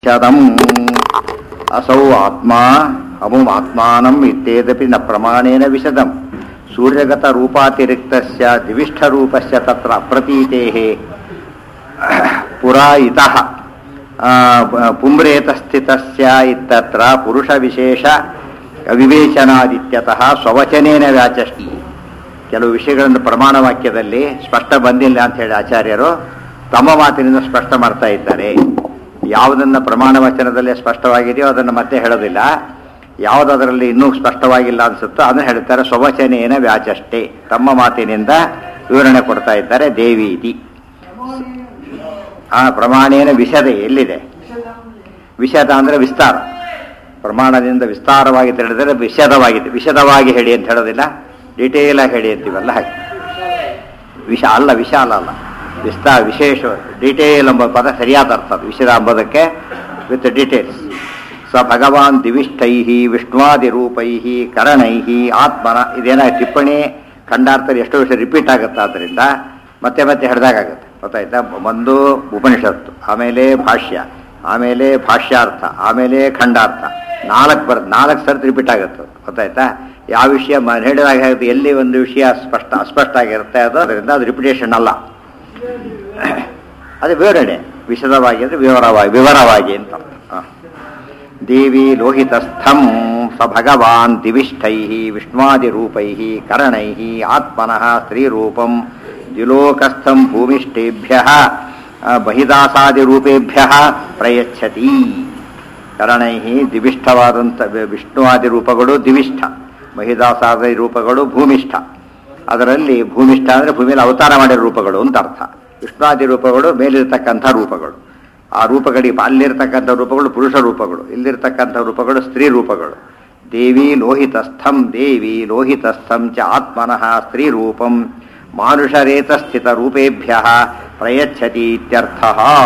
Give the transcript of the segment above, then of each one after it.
ಶತಂ ಅಸೌ ಆತ್ಮ ಅಮುಂ ಆತ್ಮಾನಂ ಇತ್ಯೇದಪಿ ನ ಪ್ರಮಾಣೇನ ವಿಶದಂ ಸೂರ್ಯಗತ ರೂಪಾತಿರಿಕ್ತಸ್ಯ ದಿವಿಷ್ಠರೂಪಸ್ಯ ತತ್ರ ಅಪ್ರತೀತೇಃ ಪುರಾ ಇತಃ ಆ, ಪ- ಪುಂಬ್ರೇತಸ್ಥಿತಸ್ಯ ಇತ್ತತ್ರ ಪುರುಷವಿಶೇಷ ಅವಿವೇಚನಾದಿತ್ಯತಃ ಸ್ವವಚನೇನ ವ್ಯಾಚಷ್ಟಿ ಕೆಲವು ವಿಷಯಗಳನ್ನು ಪ್ರಮಾಣ ವಾಕ್ಯದಲ್ಲಿ ಸ್ಪಷ್ಟ ಬಂದಿಲ್ಲ ಅಂತ ಹೇಳಿ ಆಚಾರ್ಯರು ತಮ್ಮ ಮಾತಿನಿಂದ ಸ್ಪಷ್ಟ ಮಾಡ್ತಾ ಇದ್ದಾರೆ ಯಾವುದನ್ನ ಪ್ರಮಾಣ ವಚನದಲ್ಲಿ ಸ್ಪಷ್ಟವಾಗಿದೆಯೋ ಅದನ್ನು ಮತ್ತೆ ಹೇಳೋದಿಲ್ಲ ಯಾವುದರಲ್ಲಿ ಇನ್ನೂ ಸ್ಪಷ್ಟವಾಗಿಲ್ಲ ಅನ್ಸುತ್ತೋ ಅದನ್ನು ಹೇಳ್ತಾರೆ ಸ್ವವಚನೇನ ವ್ಯಾಚಷ್ಟೇ ತಮ್ಮ ಮಾತಿನಿಂದ ವಿವರಣೆ ಕೊಡ್ತಾ ಇದ್ದಾರೆ ದೇವಿ ಇತಿ ಆ ಪ್ರಮಾಣೇನ ವಿಷದ ಎಲ್ಲಿದೆ ವಿಷದ ಅಂದ್ರೆ ವಿಸ್ತಾರ ಪ್ರಮಾಣದಿಂದ ವಿಸ್ತಾರವಾಗಿ ತಿಳಿದರೆ ವಿಷದವಾಗಿದೆ ವಿಷದವಾಗಿ ಹೇಳಿ ಅಂತ ಹೇಳೋದಿಲ್ಲ ಡೀಟೇಲ್ ಆಗಿ ಹೇಳಿ ಅಂತೀವಲ್ಲ ಹಾಗೆ ವಿಷ ಅಲ್ಲ ವಿಶಾಲ ಅಲ್ಲ ವಿಸ್ತಾರ ವಿಶೇಷ ಡೀಟೇಲ್ ಎಂಬ ಪದ ಸರಿಯಾದ ಅರ್ಥ ಅದು ವಿಷದ ಎಂಬುದಕ್ಕೆ ವಿತ್ ಡೀಟೇಲ್ಸ್ ಸ ಭಗವಾನ್ ದಿವಿಷ್ಟೈ ವಿಷ್ಣುವಾದಿ ರೂಪೈ ಕರಣೈ ಆತ್ಮನ ಇದೇನ ಟಿಪ್ಪಣಿ ಖಂಡಾರ್ಥದಲ್ಲಿ ಎಷ್ಟೋ ವಿಷಯ ರಿಪೀಟ್ ಆಗುತ್ತೆ ಆದ್ದರಿಂದ ಮತ್ತೆ ಮತ್ತೆ ಹಿಡ್ದಾಗುತ್ತೆ ಗೊತ್ತಾಯ್ತಾ ಒಂದು ಉಪನಿಷತ್ತು ಆಮೇಲೆ ಭಾಷ್ಯ ಆಮೇಲೆ ಭಾಷ್ಯಾರ್ಥ ಆಮೇಲೆ ಖಂಡಾರ್ಥ ನಾಲ್ಕು ಬರ್ ನಾಲ್ಕು ಸರ್ತಿ ರಿಪೀಟ್ ಆಗುತ್ತೆ ಅದು. ಗೊತ್ತಾಯ್ತಾ ಯಾವ ವಿಷಯ ಮ- ಹೇಳಿದಾಗ ಆಗುತ್ತೆ ಎಲ್ಲಿ ಒಂದು ವಿಷಯ ಸ್ಪಷ್ಟ ಅಸ್ಪಷ್ಟ ಆಗಿರುತ್ತೆ ಅದು ಅದರಿಂದ ಅದು ರಿಪಿಟೇಷನ್ ಅಲ್ಲ ಅದು ವಿವರಣೆ ವಿಶದವಾಗಿ ಅಂದರೆ ವಿವರವಾಗಿ ವಿವರವಾಗಿ ಅಂತ ಅರ್ಥ. ಹ. ದೇವಿ ಲೋಹಿತಸ್ಥಂ ಸ ಭಗವಾನ್ ದಿವಿಷ್ಠೈ ವಿಷ್ಣುವಾದಿರೂಪೈ ಕರಣೈ ಆತ್ಮನಃ ಸ್ತ್ರೀರೂಪಂ ದ್ವಿಲೋಕಸ್ಥಂ ಭೂಮಿಷ್ಠೇಭ್ಯ ಬಹಿದಾಸಾದಿರೂಪೇಭ್ಯ ಪ್ರಯಚ್ಛತಿ ಕರಣೈ ದಿವಿಷ್ಠವಾದಂಥ ವಿಷ್ಣುವಾದಿ ರೂಪಗಳು ದಿವಿಷ್ಠ ಮಹಿದಾಸಾದಿ ರೂಪಗಳು ಭೂಮಿಷ್ಠ ಅದರಲ್ಲಿ ಭೂಮಿಷ್ಠ ಅಂದರೆ ಭೂಮಿಯಲ್ಲಿ ಅವತಾರ ಮಾಡಿರೋ ರೂಪಗಳು ಅಂತ ಅರ್ಥ ವಿಷ್ಣುವಾದಿ ರೂಪಗಳು ಮೇಲಿರ್ತಕ್ಕಂಥ ರೂಪಗಳು ಆ ರೂಪಗಳಿಗೆ ಅಲ್ಲಿರ್ತಕ್ಕಂಥ ರೂಪಗಳು ಪುರುಷ ರೂಪಗಳು ಇಲ್ಲಿರ್ತಕ್ಕಂಥ ರೂಪಗಳು ಸ್ತ್ರೀ ರೂಪಗಳು ದೇವಿ ಲೋಹಿತಸ್ಥಂ ದೇವಿ ಲೋಹಿತಸ್ಥಂ ಚ ಆತ್ಮನಃ ಸ್ತ್ರೀ ರೂಪಂ ಮಾನುಷರೇತ ಸ್ಥಿತ ರೂಪೇಭ್ಯ ಪ್ರಯಚ್ಛತಿ ಇತ್ಯರ್ಥ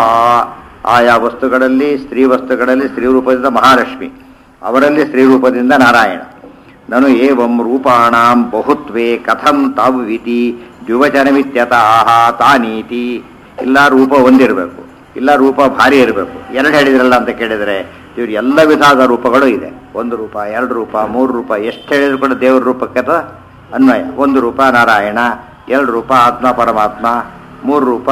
ಆಯಾ ವಸ್ತುಗಳಲ್ಲಿ ಸ್ತ್ರೀ ವಸ್ತುಗಳಲ್ಲಿ ಸ್ತ್ರೀ ರೂಪದಿಂದ ಮಹಾಲಕ್ಷ್ಮಿ ಅವರಲ್ಲಿ ಸ್ತ್ರೀ ರೂಪದಿಂದ ನಾರಾಯಣ ನನು ಏವಂ ರೂಪಾಣಾಂ ಬಹುತ್ವೇ ಕಥಂ ತಾವಿತಿ ದ್ವಿವಚನಮಿತ್ಯತಃ ತಾನೀತಿ ಇಲ್ಲ ರೂಪ ಒಂದಿರಬೇಕು ಇಲ್ಲ ರೂಪ ಭಾರಿ ಇರಬೇಕು ಎರಡು ಹೇಳಿದ್ರಲ್ಲ ಅಂತ ಕೇಳಿದರೆ ಇವ್ರು ಎಲ್ಲ ವಿಧದ ರೂಪಗಳು ಇದೆ ಒಂದು ರೂಪ ಎರಡು ರೂಪ ಮೂರು ರೂಪ ಎಷ್ಟು ಹೇಳಿದ್ರು ಕೂಡ ದೇವರ ರೂಪಕ್ಕೆ ಅದು ಅನ್ವಯ ಒಂದು ರೂಪ ನಾರಾಯಣ ಎರಡು ರೂಪ ಆತ್ಮ ಪರಮಾತ್ಮ ಮೂರು ರೂಪ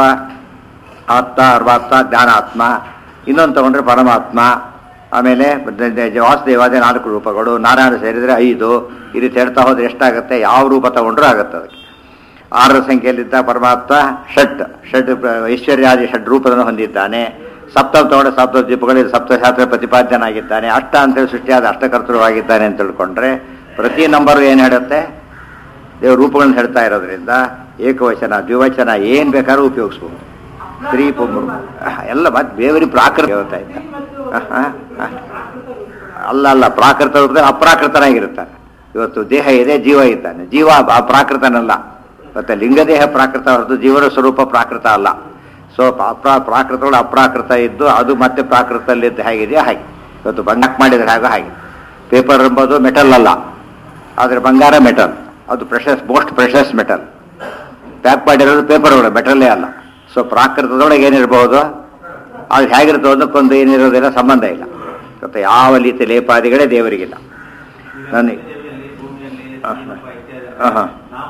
ಆತ್ಮ ಅರ್ವಾತ್ಮ ಜ್ಞಾನಾತ್ಮ ಇನ್ನೊಂದು ತಗೊಂಡ್ರೆ ಪರಮಾತ್ಮ ಆಮೇಲೆ ದ- ದ- ವಾಸುದೇವಾದ ನಾಲ್ಕು ರೂಪಗಳು ನಾರಾಯಣ ಸೇರಿದರೆ ಐದು ಈ ರೀತಿ ಹೇಳ್ತಾ ಹೋದ್ರೆ ಎಷ್ಟಾಗುತ್ತೆ ಯಾವ ರೂಪ ತಗೊಂಡ್ರೂ ಆಗುತ್ತೆ ಅದಕ್ಕೆ ಆರರ ಸಂಖ್ಯೆಯಲ್ಲಿದ್ದ ಪರಮಾತ್ಮ ಷಟ್ ಷಟ್ ಪ್ರ- ಐಶ್ವರ್ಯಾದಿ ಷಡ್ ರೂಪವನ್ನು ಹೊಂದಿದ್ದಾನೆ ಸಪ್ತ ತಗೊಂಡ್ರೆ ಸಪ್ತ ದೀಪಗಳಲ್ಲಿ ಸಪ್ತಶಾಸ್ತ್ರ ಪ್ರತಿಪಾದ್ಯನಾಗಿದ್ದಾನೆ ಅಷ್ಟ ಅಂತೇಳಿ ಸೃಷ್ಟಿಯಾದ ಅಷ್ಟಕರ್ತೃವಾಗಿದ್ದಾನೆ ಅಂತ ತಿಳ್ಕೊಂಡ್ರೆ ಪ್ರತಿ ನಂಬರ್ ಏನು ಹೇಳುತ್ತೆ ದೇವ್ರ ರೂಪಗಳನ್ನ ಹೇಳ್ತಾ ಇರೋದ್ರಿಂದ ಏಕವಚನ ದ್ವಿವಚನ ಏನು ಬೇಕಾದ್ರೂ ಉಪಯೋಗಿಸ್ಬೋದು ಸ್ತ್ರೀ ಪುಂಬ ಎಲ್ಲ ಮತ್ತೆ ಬೇವರಿ ಪ್ರಾಕೃತ ಹೇಳ್ತಾ ಇದ್ದ ಹ, ಹ, ಹ. ಅಲ್ಲ ಅಲ್ಲ ಪ್ರಾಕೃತ ರೂಪದಲ್ಲಿ ಅಪ್ರಾಕೃತನಾಗಿರ್ತಾನೆ ಇವತ್ತು ದೇಹ ಇದೆ ಜೀವ ಇದ್ದಾನೆ ಜೀವ ಆ ಪ್ರಾಕೃತನಲ್ಲ ಮತ್ತೆ ಲಿಂಗದೇಹ ಪ್ರಾಕೃತ ಹೊರತು ಜೀವನ ಸ್ವರೂಪ ಪ್ರಾಕೃತ ಅಲ್ಲ ಸೊ ಅಪ್ರಾ ಪ್ರಾಕೃತಗಳು ಅಪ್ರಾಕೃತ ಇದ್ದು ಅದು ಮತ್ತೆ ಪ್ರಾಕೃತದಲ್ಲಿದ್ದು ಹೇಗಿದೆಯೋ ಹಾಗೆ ಇವತ್ತು ಬಂಗಾಕ್ ಮಾಡಿದ್ರೆ ಹಾಗೆ ಹಾಗೆ ಪೇಪರ್ ಎಂಬುದು ಮೆಟಲ್ ಅಲ್ಲ ಆದರೆ ಬಂಗಾರ ಮೆಟಲ್ ಅದು precious most precious metal pack ಮಾಡಿರೋದು ಪೇಪರ್ ಒಳಗೆ ಮೆಟಲ್ಲೇ ಅಲ್ಲ ಸೊ ಪ್ರಾಕೃತದೊಳಗೆ ಏನಿರಬಹುದು ಅದು ಹೇಗಿರುತ್ತೆ ಒಂದಕ್ಕೊಂದು ಏನಿರೋದಿಲ್ಲ ಸಂಬಂಧ ಇಲ್ಲ ಮತ್ತೆ ಯಾವ ರೀತಿ ಲೇಪಾದಿಗಳೇ ದೇವರಿಗಿಲ್ಲ ನನಗೆ ಹಾಂ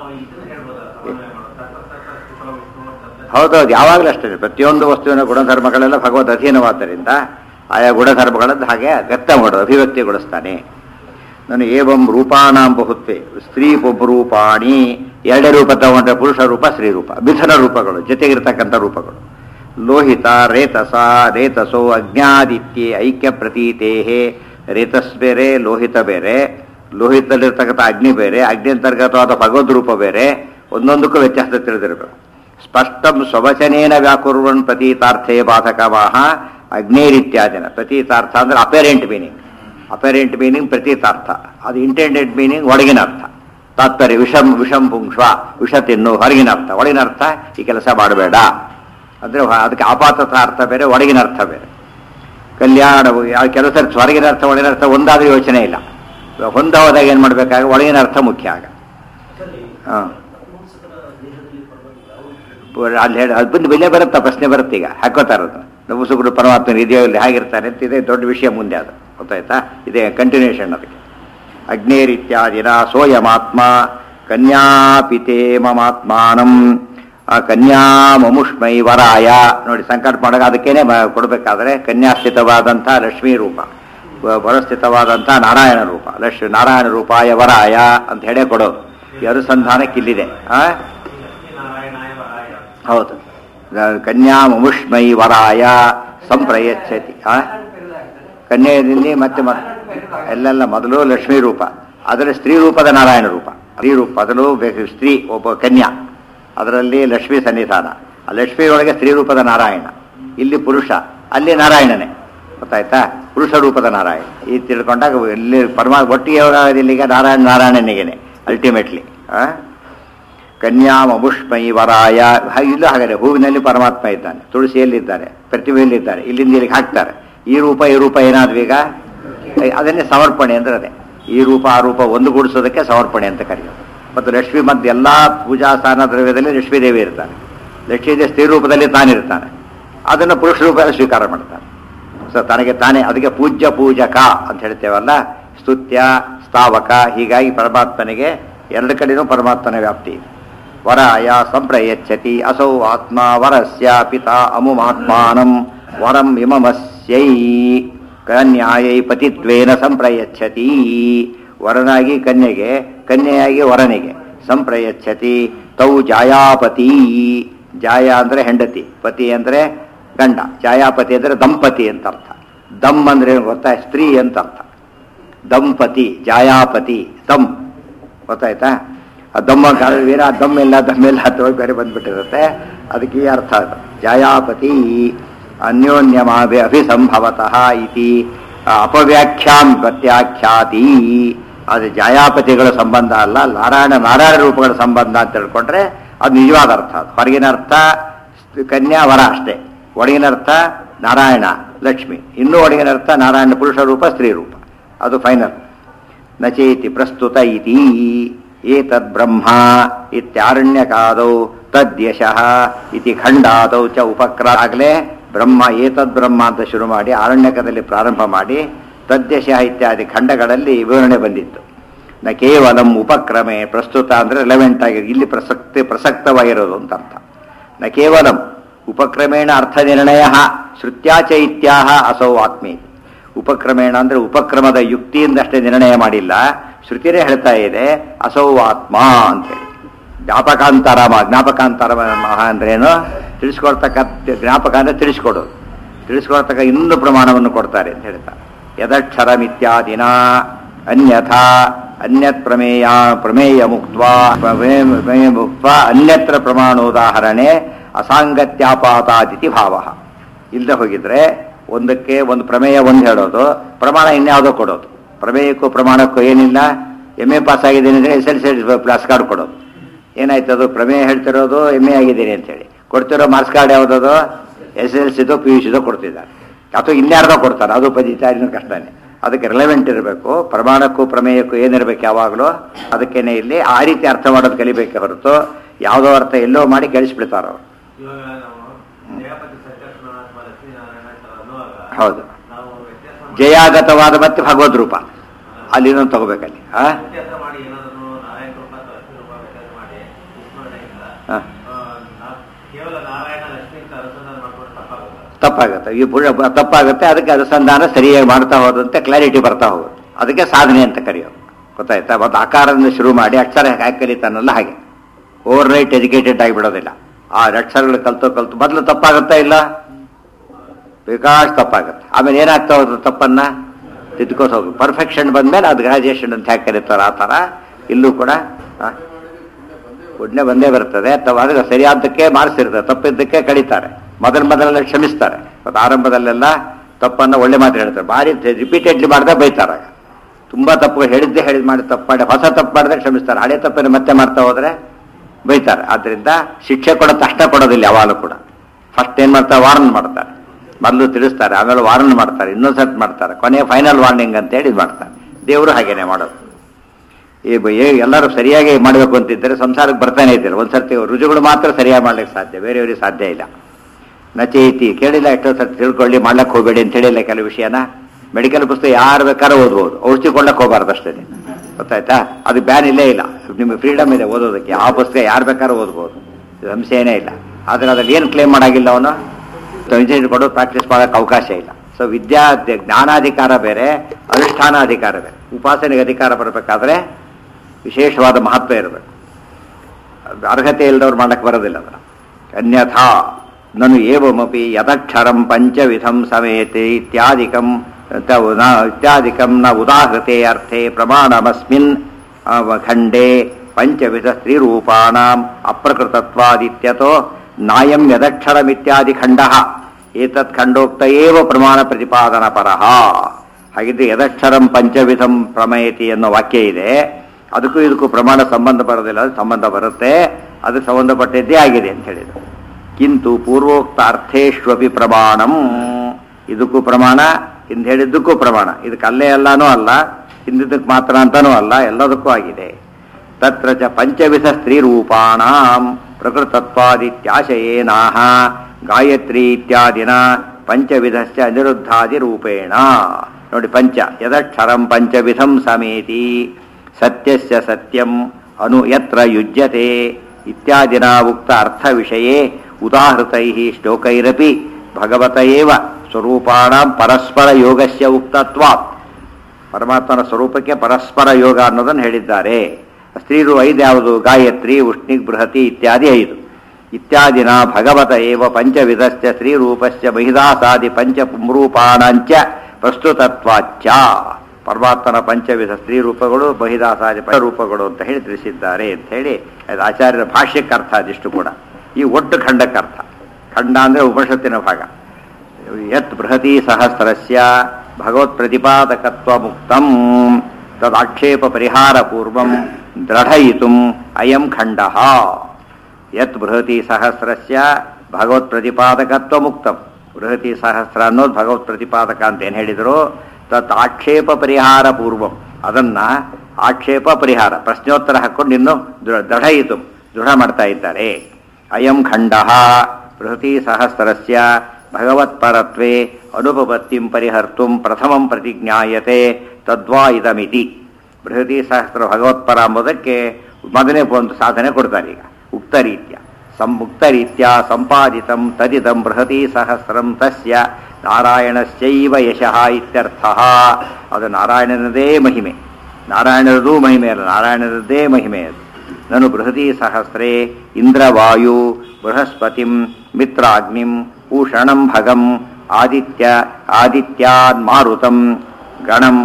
ಹೌದೌದು ಯಾವಾಗಲೂ ಅಷ್ಟೇ ಪ್ರತಿಯೊಂದು ವಸ್ತುವಿನ ಗುಣಧರ್ಮಗಳೆಲ್ಲ ಭಗವದ್ ಅಧೀನವಾದ್ದರಿಂದ ಆಯಾ ಗುಣಧರ್ಮಗಳನ್ನು ಹಾಗೆ ವ್ಯಕ್ತ ಮಾಡೋದು ಅಭಿವ್ಯಕ್ತಿಗೊಳಿಸ್ತಾನೆ ನಾನು ಏವಂ ರೂಪಾಣಾಂ ಬಹುತ್ವೆ ಸ್ತ್ರೀ ರೂಪಾಣಿ ಎರಡೇ ರೂಪ ತಗೊಂಡ್ರೆ ಪುರುಷ ರೂಪ ಸ್ತ್ರೀ ರೂಪ ಮಿಥುನ ರೂಪಗಳು ಜೊತೆಗಿರ್ತಕ್ಕಂಥ ರೂಪಗಳು ಲೋಹಿತ ರೇತಸ ರೇತಸೋ ಅಜ್ಞಾದಿತ್ಯೆ ಐಕ್ಯ ಪ್ರತೀತೇಹೇ ರೇತಸ್ ಬೇರೆ ಲೋಹಿತ ಬೇರೆ ಲೋಹಿತದಲ್ಲಿರ್ತಕ್ಕಂಥ ಅಗ್ನಿ ಬೇರೆ ಅಗ್ನಿ ಅಂತರ್ಗತವಾದ ಭಗವದ್ ರೂಪ ಬೇರೆ ಒಂದೊಂದಕ್ಕೂ ವ್ಯತ್ಯಾಸ ತಿಳಿದಿರಬೇಕು ಸ್ಪಷ್ಟಂ ಸ್ವವಚನೇನ ವ್ಯಾಕುರ್ವನ್ ಪ್ರತೀತಾರ್ಥೇ ಬಾಧಕವಾಹ ಅಗ್ನೇರಿತ್ಯಾದಿನ ಪ್ರತೀತಾರ್ಥ ಅಂದ್ರೆ ಅಪೇರೆಂಟ್ ಮೀನಿಂಗ್ ಅಪೇರೆಂಟ್ ಮೀನಿಂಗ್ ಪ್ರತೀತಾರ್ಥ ಅದು ಇಂಟೆಂಡೆಡ್ ಮೀನಿಂಗ್ ಒಳಗಿನ ಅರ್ಥ ತಾತ್ಪರ್ಯ ವಿಷಂ ವಿಷಂ ಪುಂಕ್ಷ ವಿಷ ತಿನ್ನು ಹೊರಗಿನ ಅರ್ಥ ಒಳಗಿನ ಅರ್ಥ ಈ ಕೆಲಸ ಮಾಡಬೇಡ ಅಂದ್ರೆ ಹ- ಅದಕ್ಕೆ ಆಪಾತತ ಅರ್ಥ ಬೇರೆ ಒಳಗಿನ ಅರ್ಥ ಬೇರೆ ಕಲ್ಯಾಣವು ಯಾವ ಕೆಲಸ ಹೊರಗಿನ ಅರ್ಥ ಒಳಗಿನ ಅರ್ಥ ಒಂದಾದ ಯೋಚನೆ ಇಲ್ಲ ಹೊಂದ ಹೋದಾಗ ಏನು ಮಾಡಬೇಕಾಗ ಒಳಗಿನ ಅರ್ಥ ಮುಖ್ಯ ಆಗ ಹಾಂ ಅಲ್ಲಿ ಹೇಳಿ ಅದು ಬಂದು ಬೆಲೆ ಬರುತ್ತಾ ಪ್ರಶ್ನೆ ಬರುತ್ತೆ ಈಗ ಹಾಕೋತಾ ಇರೋದು ನಪುಸುಗುಡು ಪರಮಾತ್ಮನ ಇದೆಯೋ ಇಲ್ಲಿ ಹೇಗಿರ್ತಾನೆ ಅಂತ ಇದೆ ದೊಡ್ಡ ವಿಷಯ ಮುಂದೆ ಅದು ಗೊತ್ತಾಯ್ತಾ ಇದೇ ಕಂಟಿನ್ಯೂಷನ್ ಅದಕ್ಕೆ ಅಗ್ನೇರಿತ್ಯಾದಿನ ಸೋಯಮಾತ್ಮ ಕನ್ಯಾಪಿತೆ ಮಮಾತ್ಮಾನಂ ಆ ಕನ್ಯಾ ಮಮುಷ್ಮೈ ವರಾಯ ನೋಡಿ ಸಂಕಟ ಮಾಡಾಗ ಅದಕ್ಕೇನೆ ಮ- ಕೊಡಬೇಕಾದ್ರೆ ಕನ್ಯಾಸ್ಥಿತವಾದಂಥ ಲಕ್ಷ್ಮೀ ರೂಪ ವ- ವರಸ್ಥಿತವಾದಂಥ ನಾರಾಯಣ ರೂಪ ಲಕ್ಷ್ಮಿ ನಾರಾಯಣ ರೂಪಾಯ ವರಾಯ ಅಂತ ಹೇಳೇ ಕೊಡೋದು ಈ ಅನುಸಂಧಾನಕ್ಕೆ ಇಲ್ಲಿದೆ ಆ ಹೌದು ನ- ಕನ್ಯಾ ಮಮುಷ್ಮೈ ವರಾಯ ಸಂಪ್ರಯಚ್ಛತಿ ಆ ಕನ್ಯೆಯಲ್ಲಿ ಮತ್ತೆ ಮ- ಎಲ್ಲೆಲ್ಲ ಮೊದಲು ಲಕ್ಷ್ಮೀ ರೂಪ ಅದರಲ್ಲಿ ಸ್ತ್ರೀ ರೂಪದ ನಾರಾಯಣ ರೂಪ ಸ್ತ್ರೀ ರೂಪ ಮೊದಲು ಬೇಕು ಸ್ತ್ರೀ ಒಬ್ಬ ಕನ್ಯಾ ಅದರಲ್ಲಿ ಲಕ್ಷ್ಮೀ ಸನ್ನಿಧಾನ ಆ ಲಕ್ಷ್ಮೀ ಒಳಗೆ ಸ್ತ್ರೀ ರೂಪದ ನಾರಾಯಣ ಇಲ್ಲಿ ಪುರುಷ ಅಲ್ಲಿ ನಾರಾಯಣನೇ ಗೊತ್ತಾಯ್ತಾ ಪುರುಷ ರೂಪದ ನಾರಾಯಣ ಈ ತಿಳ್ಕೊಂಡಾಗ ಇಲ್ಲಿ ಪರಮಾ ಒಟ್ಟಿಗೆ ಇಲ್ಲಿಗೆ ನಾರಾಯಣ ನಾರಾಯಣನಿಗೇನೆ ಅಲ್ಟಿಮೇಟ್ಲಿ ಆ ಕನ್ಯಾ ಮಮುಷ್ಮೈ ವರಾಯ ಹಾಗೆ ಇಲ್ಲೂ ಹಾಗಾದ್ರೆ ಹೂವಿನಲ್ಲಿ ಪರಮಾತ್ಮ ಇದ್ದಾನೆ ತುಳಸಿಯಲ್ಲಿದ್ದಾನೆ ಪ್ರತಿಭೆಯಲ್ಲಿದ್ದಾರೆ ಇಲ್ಲಿಂದ ಇಲ್ಲಿಗೆ ಹಾಕ್ತಾರೆ ಈ ರೂಪ ಈ ರೂಪ ಏನಾದ್ವು ಈಗ ಅದನ್ನೇ ಸಮರ್ಪಣೆ ಅಂದ್ರೆ ಅದೇ ಈ ರೂಪ ಆ ರೂಪ ಒಂದುಗೂಡಿಸೋದಕ್ಕೆ ಸಮರ್ಪಣೆ ಅಂತ ಕರೆಯೋದು ಮತ್ತು ಲಕ್ಷ್ಮಿ ಮತ್ತು ಎಲ್ಲ ಪೂಜಾ ಸ್ಥಾನ ದ್ರವ್ಯದಲ್ಲಿ ಲಕ್ಷ್ಮೀ ದೇವಿ ಇರ್ತಾನೆ ಲಕ್ಷ್ಮೀ ದೇವಿ ಸ್ತ್ರೀ ರೂಪದಲ್ಲಿ ತಾನಿರ್ತಾನೆ ಅದನ್ನು ಪುರುಷ ರೂಪದಲ್ಲಿ ಸ್ವೀಕಾರ ಮಾಡ್ತಾನೆ ಸೊ ತನಗೆ ತಾನೇ ಅದಕ್ಕೆ ಪೂಜ್ಯ ಪೂಜಕ ಅಂತ ಹೇಳ್ತೇವಲ್ಲ ಸ್ತುತ್ಯ ಸ್ಥಾವಕ ಹೀಗಾಗಿ ಪರಮಾತ್ಮನಿಗೆ ಎರಡು ಕಡೆನೂ ಪರಮಾತ್ಮನ ವ್ಯಾಪ್ತಿ ಇದೆ ವರಾಯ ಸಂಪ್ರಯಚ್ಛತಿ ಅಸೌ ಆತ್ಮ ವರಸ್ಯ ಪಿತಾ ಅಮುಮಾತ್ಮಾನಂ ವರಂ ಇಮಮಸ್ಯೈ ಕನ್ಯಾಯೈ ಪತಿತ್ವೇನ ಸಂಪ್ರಯಚ್ಛತಿ ವರನಾಗಿ ಕನ್ಯೆಗೆ ಕನ್ಯೆಯಾಗಿ ವರನಿಗೆ ಸಂಪ್ರಯಚ್ಛತಿ ತೌ ಜಾಯಾಪತಿ ಜಾಯ ಅಂದ್ರೆ ಹೆಂಡತಿ ಪತಿ ಅಂದ್ರೆ ಗಂಡ ಜಾಯಾಪತಿ ಅಂದ್ರೆ ದಂಪತಿ ಅಂತ ಅರ್ಥ ದಮ್ ಅಂದ್ರೆ ಏನು ಗೊತ್ತಾ ಸ್ತ್ರೀ ಅಂತ ಅರ್ಥ ದಂಪತಿ ಜಾಯಾಪತಿ ದಮ್ ಗೊತ್ತಾಯ್ತಾ ಆ ದಮ್ಮ ಕಾಲ ವೀರ ದಮ್ ಇಲ್ಲ ದಮ್ ಇಲ್ಲ ಅಂತ ಹೋಗಿ ಬೇರೆ ಬಂದ್ಬಿಟ್ಟಿರುತ್ತೆ ಅದಕ್ಕೆ ಈ ಅರ್ಥ ಅದು ಜಾಯಾಪತಿ ಅನ್ಯೋನ್ಯಮಾಭಿ ಅಭಿಸಂಭವತಃ ಇತಿ ಅಪವ್ಯಾಖ್ಯಾಂ ಪ್ರತ್ಯಾಖ್ಯಾತಿ ಅದು ಜಾಯಾಪತಿಗಳ ಸಂಬಂಧ ಅಲ್ಲ ನಾರಾಯಣ ನಾರಾಯಣ ರೂಪಗಳ ಸಂಬಂಧ ಅಂತ ತಿಳ್ಕೊಂಡ್ರೆ ಅದು ನಿಜವಾದ ಅರ್ಥ ಅದು ಹೊರಗಿನ ಅರ್ಥ ಕನ್ಯಾ ವರ ಅಷ್ಟೇ ಒಳಗಿನ ಅರ್ಥ ನಾರಾಯಣ ಲಕ್ಷ್ಮಿ ಇನ್ನೂ ಒಳಗಿನ ಅರ್ಥ ನಾರಾಯಣ ಪುರುಷ ರೂಪ ಸ್ತ್ರೀ ರೂಪ ಅದು ಫೈನಲ್ ನಚೇತಿ ಪ್ರಸ್ತುತ ಇತಿ ಏತದ್ ಬ್ರಹ್ಮ ಇತ್ಯಾರಣ್ಯಕಾದೌ ತದ್ಯಶಃ ಇತಿ ಖಂಡಾದೌ ಚ ಉಪಕ್ರ ಆಗಲೇ ಬ್ರಹ್ಮ ಏತದ್ ಬ್ರಹ್ಮ ಅಂತ ಶುರು ಮಾಡಿ ಆರಣ್ಯಕದಲ್ಲಿ ಪ್ರಾರಂಭ ಮಾಡಿ ತದ್ಯಶಃ ಇತ್ಯಾದಿ ಖಂಡಗಳಲ್ಲಿ ವಿವರಣೆ ಬಂದಿತ್ತು ನ ಕೇವಲಂ ಉಪಕ್ರಮೆ ಪ್ರಸ್ತುತ ಅಂದರೆ ರೆಲೆವೆಂಟ್ ಆಗಿ ಇಲ್ಲಿ ಪ್ರಸಕ್ತಿ ಪ್ರಸಕ್ತವಾಗಿರೋದು ಅಂತ ಅರ್ಥ ನ ಕೇವಲಂ ಉಪಕ್ರಮೇಣ ಅರ್ಥ ನಿರ್ಣಯ ಶ್ರುತ್ಯಾಚೈತ್ಯಾ ಅಸೌ ಆತ್ಮೀ ಉಪಕ್ರಮೇಣ ಅಂದ್ರೆ ಉಪಕ್ರಮದ ಯುಕ್ತಿಯಿಂದಷ್ಟೇ ನಿರ್ಣಯ ಮಾಡಿಲ್ಲ ಶ್ರುತಿನೇ ಹೇಳ್ತಾ ಇದೆ ಅಸೌ ಆತ್ಮ ಅಂತೇಳಿ ಜ್ಞಾಪಕಾಂತರಾಮ ಜ್ಞಾಪಕಾಂತರ ಮಹ ಅಂದ್ರೇನು ತಿಳಿಸ್ಕೊಡ್ತಕ್ಕ ಜ್ಞಾಪಕ ಅಂದ್ರೆ ತಿಳಿಸ್ಕೊಡೋದು ತಿಳಿಸ್ಕೊಡ್ತಕ್ಕ ಇನ್ನೊಂದು ಪ್ರಮಾಣವನ್ನು ಕೊಡ್ತಾರೆ ಅಂತ ಹೇಳ್ತಾರೆ ಯದಕ್ಷರಮಿತ್ಯಾದಿನ ಅನ್ಯಥಾ ಅನ್ಯತ್ ಪ್ರಮೇಯ ಪ್ರಮೇಯ ಮುಕ್ತ ಪ್ರಮೇಯ ಮುಕ್ತ ಅನ್ಯತ್ರ ಪ್ರಮಾಣೋದಾಹರಣೆ ಅಸಾಂಗತ್ಯಾಪಾತಾದಿತಿ ಭಾವ ಇಲ್ಲದೆ ಹೋಗಿದ್ರೆ ಒಂದಕ್ಕೆ ಒಂದು ಪ್ರಮೇಯ ಒಂದು ಹೇಳೋದು ಪ್ರಮಾಣ ಇನ್ಯಾವುದೋ ಕೊಡೋದು ಪ್ರಮೇಯಕ್ಕೂ ಪ್ರಮಾಣಕ್ಕೂ ಏನಿಲ್ಲ ಎಮ್ ಎ ಪಾಸ್ ಆಗಿದ್ದೀನಿ ಅಂದರೆ S L C plus card ಕೊಡೋದು ಏನಾಯ್ತು ಅದು ಪ್ರಮೇಯ ಹೇಳ್ತಿರೋದು ಎಮ್ ಎ ಆಗಿದ್ದೀನಿ ಅಂತೇಳಿ ಕೊಡ್ತಿರೋ ಮಾರ್ಕ್ಸ್ ಕಾರ್ಡ್ ಯಾವುದದು ಎಸ್ ಎಲ್ ಸಿದು ಪಿ ಯು ಸಿದು ಕೊಡ್ತಿದ್ದಾರೆ ಅಥವಾ ಇನ್ಯಾರ್ದೋ ಕೊಡ್ತಾರೆ ಅದು ಪದಿತಾರಿನ ಕಷ್ಟನೇ ಅದಕ್ಕೆ ರಿಲೆವೆಂಟ್ ಇರಬೇಕು ಪ್ರಮಾಣಕ್ಕೂ ಪ್ರಮೇಯಕ್ಕೂ ಏನಿರಬೇಕು ಯಾವಾಗಲೂ ಅದಕ್ಕೇನೆ ಇಲ್ಲಿ ಆ ರೀತಿ ಅರ್ಥ ಮಾಡೋದು ಕಲಿಬೇಕೆ ಹೊರತು ಯಾವುದೋ ಅರ್ಥ ಎಲ್ಲೋ ಮಾಡಿ ಕೇಳಿಸ್ಬಿಡ್ತಾರ ಅವರು ಇವಾಗ ನಾವು ಜಯಪತಿ ಸಂಕರ್ಷಣ ಅಥವಾ ಲಕ್ಷ್ಮೀನಾರಾಯಣ ಈ ಥರ ಅನ್ನುವಾಗ ಹೌದು ನಾವು ವ್ಯತ್ಯಾಸ ಮಾಡಿ- ಜಯಾಗತವಾದ ಮತ್ತೆ ಭಗವದ್ ರೂಪ ಅಲ್ಲಿ ಇನ್ನೊಂದು ತಗೋಬೇಕಲ್ಲಿ ಆ ವ್ಯತ್ಯಾಸ ಮಾಡಿ ಏನಾದರೂ ನಾರಾಯಣ ರೂಪ ಅಥವಾ ಲಕ್ಷ್ಮೀ ರೂಪ ವ್ಯತ್ಯಾಸ ಮಾಡಿ ವಿಸ್ಮರಣೆಯಿಂದ ಹಾ. ಆ, ನಾ- ಕೇವಲ ನಾರಾಯಣ ಲಕ್ಷ್ಮೀ ಅಂತ ಅನುಸಂಧಾನ ಮಾಡ್ಕೊಂಡು ತಪ್ಪಾಗುತ್ತೆ ತಪ್ಪಾಗುತ್ತೆ ಈ ಪುರುಷ ತಪ್ಪಾಗುತ್ತೆ ಅದಕ್ಕೆ ಅನುಸಂಧಾನ ಸರಿಯಾಗಿ ಮಾಡ್ತಾ ಹೋದಂತೆ ಕ್ಲಾರಿಟಿ ಬರ್ತಾ ಹೋಗುತ್ತೆ ಅದಕ್ಕೆ ಸಾಧನೆ ಅಂತ ಕರೆಯೋದು ಗೊತ್ತಾಯ್ತಾ ಮತ್ತು ಆಕಾರದಿಂದ ಶುರು ಮಾಡಿ ಅಕ್ಷರ ಹೇಗೆ ಕಲಿತಾನಲ್ಲ ಹಾಗೆ ಓವರ್ ನೈಟ್ ಎಜುಕೇಟೆಡ್ ಆಗಿಬಿಡೋದಿಲ್ಲ ಆ ಅಕ್ಷರಗಳು ಕಲ್ತು ಕಲ್ತು ಮೊದಲು ತಪ್ಪಾಗುತ್ತಾ ಇಲ್ಲ ಬೇಕಾಷ್ಟು ತಪ್ಪಾಗುತ್ತೆ ಆಮೇಲೆ ಏನಾಗ್ತಾ ಹೋದ್ರು ತಪ್ಪನ್ನ ತಿದ್ಕೋತ ಹೋಗಿ ಪರ್ಫೆಕ್ಷನ್ ಬಂದ್ಮೇಲೆ ಅದು ಗ್ರಾಜುಯೇಷನ್ ಅಂತ ಹೇಗೆ ಕರೀತಾರೆ ಆ ಥರ ಇಲ್ಲೂ ಕೂಡ ಆ, ಪುಣ್ಯ ಬಂದೇ ಬರ್ತದೆ ಅಥವಾ ಅದಕ್ಕೆ ಸರಿಯಾದಕ್ಕೆ ಮಾಡಿಸಿರ್ತಾರೆ ತಪ್ಪಿದ್ದಕ್ಕೆ ಕಡಿತಾರೆ ಮೊದಲ ಮೊದಲೆಲ್ಲ ಕ್ಷಮಿಸ್ತಾರೆ ಮತ್ತು ಆರಂಭದಲ್ಲೆಲ್ಲ ತಪ್ಪನ್ನು ಒಳ್ಳೆ ಮಾತು ಹೇಳ್ತಾರೆ ಭಾರಿ ರಿಪೀಟೆಡ್ಲಿ ಮಾಡಿದ್ರೆ ಬೈತಾರೆ ತುಂಬ ತಪ್ಪು ಹೇಳಿದ್ದೆ ಹೇಳಿದ್ ಮಾಡಿ ತಪ್ಪು ಮಾಡಿ ಹೊಸ ತಪ್ಪು ಮಾಡಿದ್ರೆ ಕ್ಷಮಿಸ್ತಾರೆ ಹಳೆ ತಪ್ಪನ್ನು ಮತ್ತೆ ಮಾಡ್ತಾ ಹೋದ್ರೆ ಬೈತಾರೆ ಆದ್ದರಿಂದ ಶಿಕ್ಷೆ ಕೊಡೋ ತಕ್ಷಣ ಕೊಡೋದಿಲ್ಲ ಯಾವಾಗಲೂ ಕೂಡ ಫಸ್ಟ್ ಏನು ಮಾಡ್ತಾರೆ ವಾರ್ನ್ ಮಾಡ್ತಾರೆ ಮೊದಲು ತಿಳಿಸ್ತಾರೆ ಆಮೇಲೆ ವಾರ್ನ್ ಮಾಡ್ತಾರೆ ಇನ್ನೊಂದು ಸರ್ತಿ ಮಾಡ್ತಾರೆ ಕೊನೆಯ ಫೈನಲ್ ವಾರ್ನಿಂಗ್ ಅಂತೇಳಿ ಇದು ಮಾಡ್ತಾರೆ ದೇವರು ಹಾಗೇನೆ ಮಾಡೋದು ಈ ಬ- ಏ- ಎಲ್ಲರೂ ಸರಿಯಾಗಿ ಮಾಡಬೇಕು ಅಂತಿದ್ದರೆ ಸಂಸಾರಕ್ಕೆ ಬರ್ತಾನೆ ಇದ್ದಿಲ್ಲ ಒಂದ್ಸರ್ತಿ ರುಜುಗಳು ಮಾತ್ರ ಸರಿಯಾಗಿ ಮಾಡ್ಲಿಕ್ಕೆ ಸಾಧ್ಯ ಬೇರೆಯವರಿಗೆ ಸಾಧ್ಯ ಇಲ್ಲ ನಚೇತಿ ಕೇಳಿಲ್ಲ ಎಷ್ಟೋ ಸತಿ ತಿಳ್ಕೊಳ್ಳಿ ಮಾಡ್ಲಕ್ಕೆ ಹೋಗಬೇಡಿ ಅಂತ ಹೇಳಿಲ್ಲ ಕೆಲವು ವಿಷಯನ ಮೆಡಿಕಲ್ ಪುಸ್ತಕ ಯಾರು ಬೇಕಾದ್ರೂ ಓದ್ಬೋದು ಔಷಧಿ ಕೊಳ್ಳಕ್ಕೆ ಹೋಗಬಾರ್ದು ಅಷ್ಟೇ ಗೊತ್ತಾಯ್ತಾ ಅದು ಬ್ಯಾನ್ ಇಲ್ಲೇ ಇಲ್ಲ ನಿಮಗೆ ಫ್ರೀಡಮ್ ಇದೆ ಓದೋದಕ್ಕೆ ಆ ಪುಸ್ತಕ ಯಾರು ಬೇಕಾದ್ರೂ ಓದ್ಬೋದು ಇದು ಸಂಶಯನೇ ಇಲ್ಲ ಆದರೆ ಅದ್ರಲ್ಲಿ ಏನು ಕ್ಲೇಮ್ ಮಾಡಾಗಿಲ್ಲ ಅವನು ಇಂಜಿನಿಯರ್ ಕೊಡು ಪ್ರಾಕ್ಟೀಸ್ ಮಾಡೋಕ್ಕೆ ಅವಕಾಶ ಇಲ್ಲ ಸೊ ವಿದ್ಯಾ ಜ್ಞಾನಾಧಿಕಾರ ಬೇರೆ ಅನುಷ್ಠಾನಾಧಿಕಾರ ಬೇರೆ ಉಪಾಸನೆಗೆ ಅಧಿಕಾರ ಬರಬೇಕಾದ್ರೆ ವಿಶೇಷವಾದ ಮಹತ್ವ ಇರಬೇಕು ಅದು ಅರ್ಹತೆ ಇಲ್ಲದವ್ರು ಮಾಡಕ್ಕೆ ಬರೋದಿಲ್ಲ ಅದರ ಅನ್ಯಥಾ ನನು ಏವಮಪಿ ಯದಕ್ಷರಂ ಪಂಚವಿಧಂ ಸಮೇತೆ ಇತ್ಯಾದಿಕಂ ತ ನ ಇತ್ಯಾದಿಕಂ ನ ಉದಾಹೃತೆ ಅರ್ಥೆ ಪ್ರಮಾಣಮಸ್ಮಿನ್ ಅವ ಖಂಡೇ ಪಂಚವಿಧ ಸ್ತ್ರೀರೂಪಾಣಾಂ ಅಪ್ರಕೃತತ್ವಾದಿತ್ಯತೋ ನಾಯಂ ಯದಕ್ಷರಮಿತ್ಯಾದಿ ಖಂಡ ಏತತ್ ಖಂಡೋಕ್ತ ಏವ ಪ್ರಮಾಣ ಪ್ರತಿಪಾದನ ಪರಃ ಹಾಗಿದ್ರೆ ಯದಕ್ಷರಂ ಪಂಚವಿಧಂ ಪ್ರಮಯತಿ ಅನ್ನೋ ವಾಕ್ಯ ಇದೆ ಅದಕ್ಕೂ ಇದಕ್ಕೂ ಪ್ರಮಾಣ ಸಂಬಂಧ ಬರೋದಿಲ್ಲ ಅದು ಸಂಬಂಧ ಬರುತ್ತೆ ಅದು ಸಂಬಂಧಪಟ್ಟಿದ್ದೇ ಆಗಿದೆ ಅಂತ ಹೇಳಿದ್ರು ಕಿಂತು ಪೂರ್ವೋಕ್ತ ಅರ್ಥೇಶ್ವಪಿ ಪ್ರಮಾಣಂ ಇದಕ್ಕೂ ಪ್ರಮಾಣ ಹಿಂದೆ ಹೇಳಿದ್ದಕ್ಕೂ ಪ್ರಮಾಣ ಇದಕ್ಕೆ ಅಲ್ಲೇ ಎಲ್ಲಾನೂ ಅಲ್ಲ ಹಿಂದಿದ್ದಕ್ಕೆ ಮಾತ್ರ ಅಂತಾನೂ ಅಲ್ಲ ಎಲ್ಲದಕ್ಕೂ ಆಗಿದೆ ತತ್ರ ಚ ಪಂಚವಿಧ ಸ್ತ್ರೀರೂಪಾಣಾಂ ಪ್ರಕೃತತ್ವಾದಿತ್ಯಾಶಯೇನಾಹ ಗಾಯತ್ರಿ ಇತ್ಯಾದಿನ ಪಂಚವಿಧಶ್ಚ ಅನಿರುದ್ಧಾದಿ ರೂಪೇಣ ನೋಡಿ ಪಂಚ ಯದಕ್ಷರಂ ಪಂಚವಿಧಂ ಸಮೇತಿ ಸತ್ಯಸ್ಯ ಸತ್ಯಂ ಅನು ಯತ್ರ ಯುಜ್ಯತೆ ಇತ್ಯಾದಿನ ಉಕ್ತ ಅರ್ಥ ವಿಷಯೇ ಉದಾಹೃತೈ ಶ್ಲೋಕೈರಪಿ ಭಗವತ ಏವ ಸ್ವರೂಪಾಣಾಂ ಪರಸ್ಪರ ಯೋಗಸ್ಯ ಉಕ್ತತ್ವಾತ್ ಪರಮಾತ್ಮನ ಸ್ವರೂಪಕ್ಕೆ ಪರಸ್ಪರ ಯೋಗ ಅನ್ನೋದನ್ನು ಹೇಳಿದ್ದಾರೆ ಸ್ತ್ರೀರು ಐದು ಯಾವುದು ಗಾಯತ್ರಿ ಉಷ್ಣಿಕ್ ಬೃಹತಿ ಇತ್ಯಾದಿ ಐದು ಇತ್ಯಾದಿನ ಭಗವತ ಏವ ಪಂಚವಿಧಸ್ಯ ಸ್ತ್ರೀರೂಪಸ್ಯ ಮಹಿದಾಸಾದಿ ಪಂಚ ರೂಪಾಣಾಂಚ ಪ್ರಸ್ತುತತ್ವಾಚ್ಚ ಪರಮಾತ್ಮನ ಪಂಚವಿಧ ಸ್ತ್ರೀ ರೂಪಗಳು ಬಹಿದಾಸಾದಿ ರೂಪಗಳು ಅಂತ ಹೇಳಿ ತಿಳಿಸಿದ್ದಾರೆ ಅಂತ ಹೇಳಿ ಅದು ಆಚಾರ್ಯರ ಭಾಷ್ಯಕ್ಕೆ ಅರ್ಥ ಅದಿಷ್ಟು ಕೂಡ ಈ ಒಟ್ಟು ಖಂಡಕ್ಕೆ ಅರ್ಥ ಖಂಡ ಅಂದರೆ ಉಪನಿಷತ್ತಿನ ಭಾಗ ಯತ್ ಬೃಹತಿ ಸಹಸ್ರಸ್ಯ ಭಗವತ್ ಪ್ರತಿಪಾದಕತ್ವ ಮುಕ್ತಂ ತದಾಕ್ಷೇಪ ಪರಿಹಾರ ಪೂರ್ವಂ ದೃಢಯಿತುಂ ಅಯಂ ಖಂಡ ಯತ್ ಬೃಹತಿ ಸಹಸ್ರಸ್ಯ ಭಗವತ್ ಪ್ರತಿಪಾದಕತ್ವ ಮುಕ್ತಂ ಬೃಹತಿ ಸಹಸ್ರ ಅನ್ನೋದು ಭಗವತ್ ಪ್ರತಿಪಾದಕ ಅಂತ ಏನು ಹೇಳಿದರು ತತ್ ಆಕ್ಷೇಪ ಪರಿಹಾರ ಪೂರ್ವಂ ಅದನ್ನ ಆಕ್ಷೇಪ ಪರಿಹಾರ ಪ್ರಶ್ನೋತ್ತರ ಹಾಕೊಂಡು ಇನ್ನು ದೃಢ ದೃಢಯಿತು ದೃಢ ಮಾಡ್ತಾ ಇದ್ದಾರೆ ಅಯಂ ಖಂಡ ಬೃಹತಿ ಸಹಸ್ರಸ್ಯ ಭಗವತ್ಪರತ್ವೇ ಅನುಪಪತ್ತಿಂ ಪರಿಹರ್ತುಂ ಪ್ರಥಮಂ ಪ್ರತಿಜ್ಞಾಯತೆ ತದ್ವಾ ಇದಮಿತಿ ಬೃಹತಿ ಸಹಸ್ರ ಭಗವತ್ಪರ ಎಂಬುದಕ್ಕೆ ಮೊದಲನೇ ಒಂದು ಸಾಧನೆ ಕೊಡ್ತಾರೆ ಈಗ ಉಕ್ತ ರೀತ್ಯ ಸಂಮುಕ್ತ ರೀತ್ಯ ಸಂಪಾದಿತಂ ತದಿದಂ ಬೃಹತಿ ಸಹಸ್ರಂ ತಸ್ಯ ನಾರಾಯಣಸ್ಯೈವ ಯಶಃ ಇತ್ಯರ್ಥ ಅದು ನಾರಾಯಣನದೇ ಮಹಿಮೆ ನಾರಾಯಣರದೂ ಮಹಿಮೆ ಅಲ್ಲ ನಾರಾಯಣನದ್ದೇ ಮಹಿಮೆ ಅದು ನಾನು ಬೃಹತಿ ಸಹಸ್ರೇ ಇಂದ್ರವಾಯು ಬೃಹಸ್ಪತಿಂ ಮಿತ್ರಾಗ್ನಿಂ ಭೂಷಣಂ ಭಗಂ ಆದಿತ್ಯ ಆದಿತ್ಯಾನ್ ಮಾರುತಂ ಗಣಂ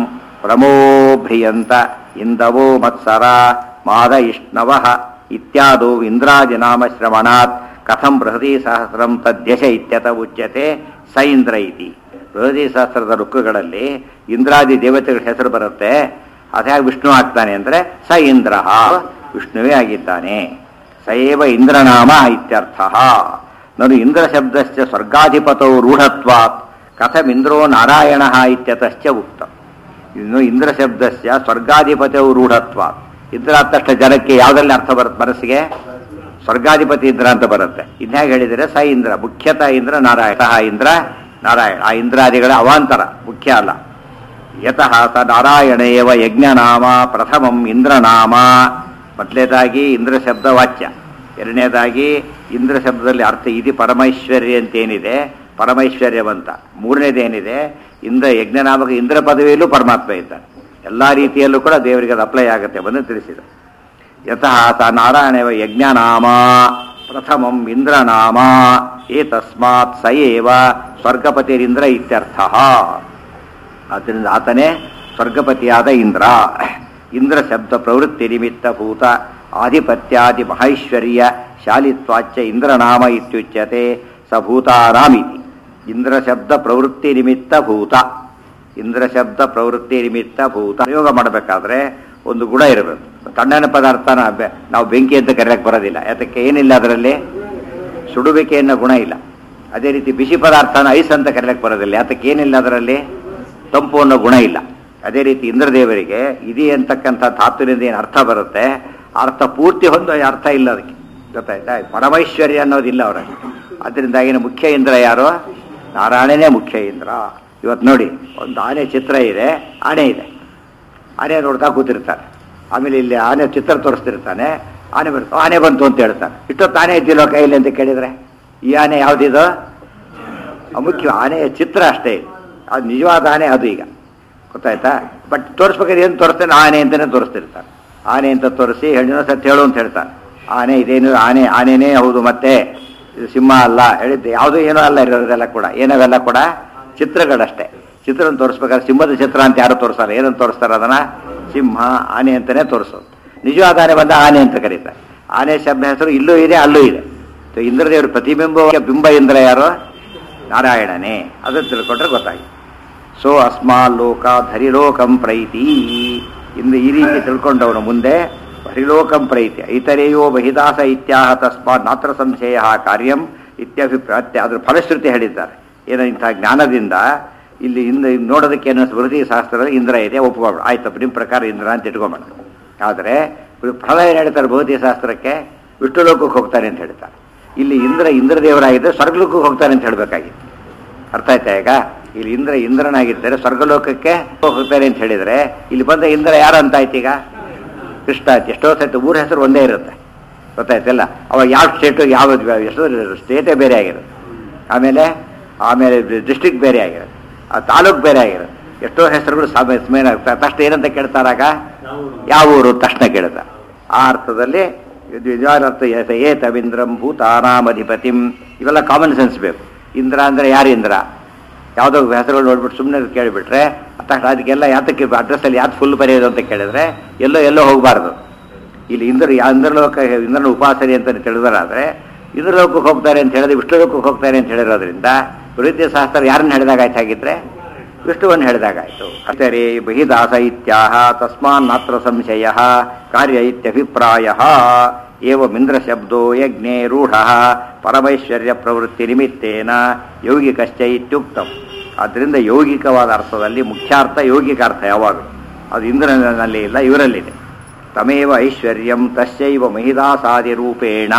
ಪ್ರಮೋಭ್ರಿಯಂತ ಇಂದವೋ ಮತ್ಸರ ಮಾದ ಇಷ್ಣವ ಇತ್ಯಾದೋ ಇಂದ್ರಾದಿನಾಮಶ್ರವಣಾತ್ ಕಥಂ ಬೃಹತಿ ಸಹಸ್ರಂ ತದ್ಯಶ ಇತ್ಯತ ಉಚ್ಯತೆ ಸ ಇಂದ್ರ ಇತಿ ಬೃಹತಿ ಸಹಸ್ರದ ರುಕ್ಕುಗಳಲ್ಲಿ ಇಂದ್ರಾದಿ ದೇವತೆಗಳ ಹೆಸರು ಬರುತ್ತೆ ಅದ್ಯಾಗ ವಿಷ್ಣು ಆಗ್ತಾನೆ ಅಂದರೆ ಸ ಇಂದ್ರ ವಿಷ್ಣುವೇ ಆಗಿದ್ದಾನೆ ಸಯೇವ ಇಂದ್ರನಾಮ ಇತ್ಯರ್ಥ ನಾನು ಇಂದ್ರ ಶಬ್ದಶ್ಚ ಸ್ವರ್ಗಾಧಿಪತೌ ರೂಢತ್ವಾತ್ ಕಥಮಿಂದ್ರೋ ನಾರಾಯಣ ಇತ್ಯತಶ್ಚ ಉಕ್ತ ಇನ್ನು ಇಂದ್ರ ಶಬ್ದಸ್ಯ ಸ್ವರ್ಗಾಧಿಪತವು ರೂಢತ್ವಾತ್ ಇಂದ್ರ ಆದ ತಕ್ಷಣ ಜನಕ್ಕೆ ಯಾವುದರಲ್ಲಿ ಅರ್ಥ ಬರುತ್ತೆ ಮನಸ್ಸಿಗೆ ಸ್ವರ್ಗಾಧಿಪತಿ ಇಂದ್ರ ಅಂತ ಬರುತ್ತೆ ಇದ್ಯಾಗ ಹೇಳಿದರೆ ಸ ಇಂದ್ರ ಮುಖ್ಯತಃ ಇಂದ್ರ ನಾರಾಯಣ ಸಹ ಇಂದ್ರ ನಾರಾಯಣ ಆ ಇಂದ್ರಾದಿಗಳ ಅವಾಂತರ ಮುಖ್ಯ ಅಲ್ಲ ಯತಃ ಸ ನಾರಾಯಣ ಏವ ಯಜ್ಞನಾಮ ಪ್ರಥಮಂ ಇಂದ್ರನಾಮ ಮೊದಲನೇದಾಗಿ ಇಂದ್ರ ಶಬ್ದ ವಾಚ್ಯ ಎರಡನೇದಾಗಿ ಇಂದ್ರ ಶಬ್ದದಲ್ಲಿ ಅರ್ಥ ಇದು ಪರಮೈಶ್ವರ್ಯ ಅಂತೇನಿದೆ ಪರಮೈಶ್ವರ್ಯವಂತ ಮೂರನೇದೇನಿದೆ ಇಂದ್ರ ಯಜ್ಞನಾಮಕ ಇಂದ್ರ ಪದವಿಯಲ್ಲೂ ಪರಮಾತ್ಮ ಇದ್ದಾನೆ ಎಲ್ಲ ರೀತಿಯಲ್ಲೂ ಕೂಡ ದೇವರಿಗೆ ಅದು ಅಪ್ಲೈ ಆಗುತ್ತೆ ಬಂದು ತಿಳಿಸಿದ ಯತಃ ಸ ನಾರಾಯಣವ ಯಜ್ಞನಾಮ ಪ್ರಥಮಂ ಇಂದ್ರನಾಮ ಏತಸ್ಮಾತ್ ಸ ಏವ ಸ್ವರ್ಗಪತಿರಿಂದ್ರ ಇತ್ಯರ್ಥ ಆದ್ದರಿಂದ ಆತನೇ ಸ್ವರ್ಗಪತಿಯಾದ ಇಂದ್ರ ಇಂದ್ರ ಶಬ್ದ ಪ್ರವೃತ್ತಿ ನಿಮಿತ್ತ ಭೂತ ಆಧಿಪತ್ಯಾದಿ ಮಹೈಶ್ವರ್ಯ ಶಾಲಿತ್ವಾಚ್ಯ ಇಂದ್ರನಾಮ ಇತ್ಯುಚ್ಯತೆ ಸ ಭೂತಾನಾಮಿತಿ ಇಂದ್ರ ಶಬ್ದ ಪ್ರವೃತ್ತಿ ನಿಮಿತ್ತ ಭೂತ ಇಂದ್ರ ಶಬ್ದ ಪ್ರವೃತ್ತಿ ನಿಮಿತ್ತ ಭೂತ ಪ್ರಯೋಗ ಮಾಡಬೇಕಾದ್ರೆ ಒಂದು ಗುಣ ಇರಬೇಕು ತಣ್ಣನ ಪದಾರ್ಥನ ಬೆ- ನಾವು ಬೆಂಕಿ ಅಂತ ಕರೆಯಕ್ಕೆ ಬರೋದಿಲ್ಲ ಯಾತಕ್ಕೆ ಏನಿಲ್ಲ ಅದರಲ್ಲಿ ಸುಡುವಿಕೆ ಅನ್ನೋ ಗುಣ ಇಲ್ಲ ಅದೇ ರೀತಿ ಬಿಸಿ ಪದಾರ್ಥನ ಐಸ್ ಅಂತ ಕರೆಯಕ್ಕೆ ಬರೋದಿಲ್ಲ ಯಾತಕ್ಕೆ ಏನಿಲ್ಲ ಅದರಲ್ಲಿ ತಂಪು ಅನ್ನೋ ಗುಣ ಇಲ್ಲ ಅದೇ ರೀತಿ ಇಂದ್ರದೇವರಿಗೆ ಇದೆ ಅಂತಕ್ಕಂಥ ಧಾತುವಿನಿಂದ ಏನು ಅರ್ಥ ಬರುತ್ತೆ ಆ ಅರ್ಥ ಪೂರ್ತಿ ಹೊಂದೋ ಅರ್ಥ ಇಲ್ಲ ಅದಕ್ಕೆ ಗೊತ್ತಾಯ್ತಾ ಪರಮೈಶ್ವರ್ಯ ಅನ್ನೋದಿಲ್ಲ ಅವರಲ್ಲಿ ಅದರಿಂದಾಗಿನ ಮುಖ್ಯ ಇಂದ್ರ ಯಾರು ನಾರಾಯಣನೇ ಮುಖ್ಯ ಇಂದ್ರ ಇವತ್ತು ನೋಡಿ ಒಂದು ಆನೆ ಚಿತ್ರ ಇದೆ ಆನೆ ಇದೆ ಆನೆ ನೋಡ್ತಾ ಕೂತಿರ್ತಾನೆ ಆಮೇಲೆ ಇಲ್ಲಿ ಆನೆ ಚಿತ್ರ ತೋರಿಸ್ತಿರ್ತಾನೆ ಆನೆ ಬರ್ತು ಆನೆ ಬಂತು ಅಂತ ಹೇಳ್ತಾನೆ ಇಷ್ಟೊತ್ತು ಆನೆ ಇದ್ದಿಲ್ವ ಕೈಯಲ್ಲಿ ಅಂತ ಕೇಳಿದ್ರೆ ಈ ಆನೆ ಯಾವುದಿದು ಮುಖ್ಯ ಆನೆಯ ಚಿತ್ರ ಅಷ್ಟೇ ಇದು. ಅದು ನಿಜವಾದ ಆನೆ ಅದು ಈಗ ಗೊತ್ತಾಯ್ತಾ ಬಟ್ ತೋರಿಸ್ಬೇಕಾದ್ರೆ ಏನು ತೋರಿಸ್ತಾನೆ ಆನೆ ಅಂತಲೇ ತೋರಿಸ್ತಿರ್ತಾನೆ ಆನೆ ಅಂತ ತೋರಿಸಿ ಹೆಣ್ಣಿನ ಸತ್ಯ ಹೇಳು ಅಂತ ಹೇಳ್ತಾನೆ ಆನೆ ಇದೇನು ಆನೆ ಆನೆನೇ ಹೌದು ಮತ್ತೆ ಇದು ಸಿಂಹ ಅಲ್ಲ ಹೇಳಿದ್ದೆ ಯಾವುದೂ ಏನೂ ಅಲ್ಲ ಇರೋದೆಲ್ಲ ಕೂಡ ಏನವೆಲ್ಲ ಕೂಡ ಚಿತ್ರಗಳಷ್ಟೇ ಚಿತ್ರನ ತೋರಿಸ್ಬೇಕಾದ್ರೆ ಸಿಂಹದ ಚಿತ್ರ ಅಂತ ಯಾರು ತೋರಿಸಲ್ಲ ಏನಂತ ತೋರಿಸ್ತಾರೆ ಅದನ್ನ ಸಿಂಹ ಆನೆ ಅಂತಲೇ ತೋರಿಸೋದು ನಿಜವಾದ ಆನೆ ಬಂದ ಆನೆ ಅಂತ ಕರೀತಾರೆ ಆನೆ ಶಬ್ದ ಹೆಸರು ಇಲ್ಲೂ ಇದೆ ಅಲ್ಲೂ ಇದೆ ಸೊ ಇಂದ್ರದೇವರು ಪ್ರತಿಬಿಂಬ ಬಿಂಬ ಇಂದ್ರ ಯಾರು ನಾರಾಯಣನೇ ಅದನ್ನು ತಿಳ್ಕೊಂಡ್ರೆ ಗೊತ್ತಾಗಿದೆ ಸೊ ಅಸ್ಮಾಲ್ ಲೋಕ ಧರಿಲೋಕಂ ಪ್ರೈತಿ ಇಂದು ಈ ರೀತಿ ತಿಳ್ಕೊಂಡವನು ಮುಂದೆ ಹರಿಲೋಕಂ ಪ್ರೈತಿ ಇತರೆಯೋ ಬಹಿದಾಸ ಇತ್ಯಾಹ ತಸ್ಮಾತ್ ನಾತ್ರ ಸಂಶಯ ಕಾರ್ಯಂ ಇತ್ಯಭಿಪ್ರಾಯ ಅದ್ರ ಫಲಶ್ರುತಿ ಹೇಳಿದ್ದಾರೆ ಏನೋ ಇಂಥ ಜ್ಞಾನದಿಂದ ಇಲ್ಲಿ ಇಂದ ನೋಡೋದಕ್ಕೆ ಏನೋ ಸ್ಮೃತಿ ಶಾಸ್ತ್ರದ ಇಂದ್ರ ಇದೆ ಒಪ್ಪಿಕೊಂಡು ಆಯ್ತಪ್ಪ ನಿಮ್ಮ ಪ್ರಕಾರ ಇಂದ್ರ ಅಂತ ಇಟ್ಕೊಂಬೇಡ ಆದರೆ ಫಲ ಏನು ಹೇಳ್ತಾರೆ ಭೌತಿಕ ಶಾಸ್ತ್ರಕ್ಕೆ ವಿಷ್ಣು ಲೋಕಕ್ಕೆ ಹೋಗ್ತಾನೆ ಅಂತ ಹೇಳ್ತಾರೆ ಇಲ್ಲಿ ಇಂದ್ರ ಇಂದ್ರದೇವರಾಗಿದ್ದರೆ ಸ್ವರ್ಗಲೋಕಕ್ಕೆ ಹೋಗ್ತಾನೆ ಅಂತ ಹೇಳಬೇಕಾಗಿತ್ತು ಅರ್ಥ ಆಯ್ತಾ ಈಗ ಇಲ್ಲಿ ಇಂದ್ರ ಇಂದ್ರನಾಗಿದ್ದರೆ ಸ್ವರ್ಗಲೋಕಕ್ಕೆ ಹೋಗ್ತಾರೆ ಅಂತ ಹೇಳಿದರೆ ಇಲ್ಲಿ ಬಂದ ಇಂದ್ರ ಯಾರು ಅಂತ ಆಯ್ತು ಈಗ ಕೃಷ್ಣ ಆಯ್ತು ಎಷ್ಟೋ ಸತಿ ಊರ ಹೆಸರು ಒಂದೇ ಇರುತ್ತೆ ಗೊತ್ತಾಯ್ತಲ್ಲ ಅವಾಗ ಯಾವ ಸ್ಟೇಟು ಯಾವ ಎಷ್ಟೋ ಸ್ಟೇಟೇ ಬೇರೆ ಆಗಿರುತ್ತೆ ಆಮೇಲೆ ಆಮೇಲೆ ಡಿಸ್ಟ್ರಿಕ್ಟ್ ಬೇರೆ ಆಗಿರುತ್ತೆ ಆ ತಾಲೂಕು ಬೇರೆ ಆಗಿರುತ್ತೆ ಎಷ್ಟೋ ಹೆಸರುಗಳು ಮೇನ್ ತಕ್ಷಣ ಏನಂತ ಕೇಳ್ತಾರಾಗ ಯಾವ ಊರು ತಕ್ಷಣ ಕೇಳ್ತಾರೆ ಆ ಅರ್ಥದಲ್ಲಿ ಇದು ನಿಜವಾದ ಅರ್ಥ ಏತ ಏತವಿಂದ್ರಂ ಭೂತಾನಾಮಧಿಪತಿಂ ಇವೆಲ್ಲ ಕಾಮನ್ ಸೆನ್ಸ್ ಬೇಕು ಇಂದ್ರ ಅಂದರೆ ಯಾರು ಇಂದ್ರ ಯಾವುದೋ ಹೆಸರುಗಳು ನೋಡ್ಬಿಟ್ಟು ಸುಮ್ಮನೆ ಕೇಳಿಬಿಟ್ರೆ ತಕ್ಷಣ ಅದಕ್ಕೆಲ್ಲ ಯಾತಕ್ಕೆ ಅಡ್ರೆಸ್ಸಲ್ಲಿ ಯಾವ್ದು ಫುಲ್ ಬರೆಯೋದು ಅಂತ ಕೇಳಿದ್ರೆ ಎಲ್ಲೋ ಎಲ್ಲೋ ಹೋಗಬಾರ್ದು ಇಲ್ಲಿ ಇಂದ್ರ ಯಾ- ಇಂದ್ರಲೋಕ ಇಂದ್ರನ ಉಪಾಸನೆ ಅಂತ ತಿಳಿದರಾದ್ರೆ ಇಂದ್ರಲೋಕಕ್ಕೆ ಹೋಗ್ತಾರೆ ಅಂತ ಹೇಳಿದ್ರೆ ವಿಷ್ಣುಲೋಕಕ್ಕೆ ಹೋಗ್ತಾರೆ ಅಂತ ಹೇಳಿರೋದ್ರಿಂದ ವೃದ್ಧ ಶಾಸ್ತ್ರ ಯಾರನ್ನ ಹೇಳಿದಾಗಾಯ್ತು ಹಾಗಿದ್ರೆ ವಿಷ್ಣುವನ್ನು ಹೇಳಿದಾಗಾಯ್ತು ಅತರೆ ಬಹಿದಾಸ ಇತ್ಯಾಹ ತಸ್ಮಾನ್ ಮಾತ್ರ ಸಂಶಯ ಕಾರ್ಯ ಇತ್ಯಭಿಪ್ರಾಯ ಏವಮಿಂದ್ರ ಶಬ್ದೋ ಯಜ್ಞೆ ರೂಢ ಪರಮೈಶ್ವರ್ಯ ಪ್ರವೃತ್ತಿ ನಿಮಿತ್ತೇನ ಯೌಗಿಕಶ್ಚ ಇತ್ಯುಕ್ತಂ ಆದ್ದರಿಂದ ಯೌಗಿಕವಾದ ಅರ್ಥದಲ್ಲಿ ಮುಖ್ಯಾರ್ಥ ಯೌಗಿಕ ಅರ್ಥ ಯಾವಾಗಲೂ ಅದು ಇಂದ್ರನಲ್ಲಿ ಇಲ್ಲ ಇವರಲ್ಲಿದೆ ತಮೇವ ಐಶ್ವರ್ಯಂ ತಸ್ಯೈವ ಮಹಿದಾಸಾದಿ ರೂಪೇಣ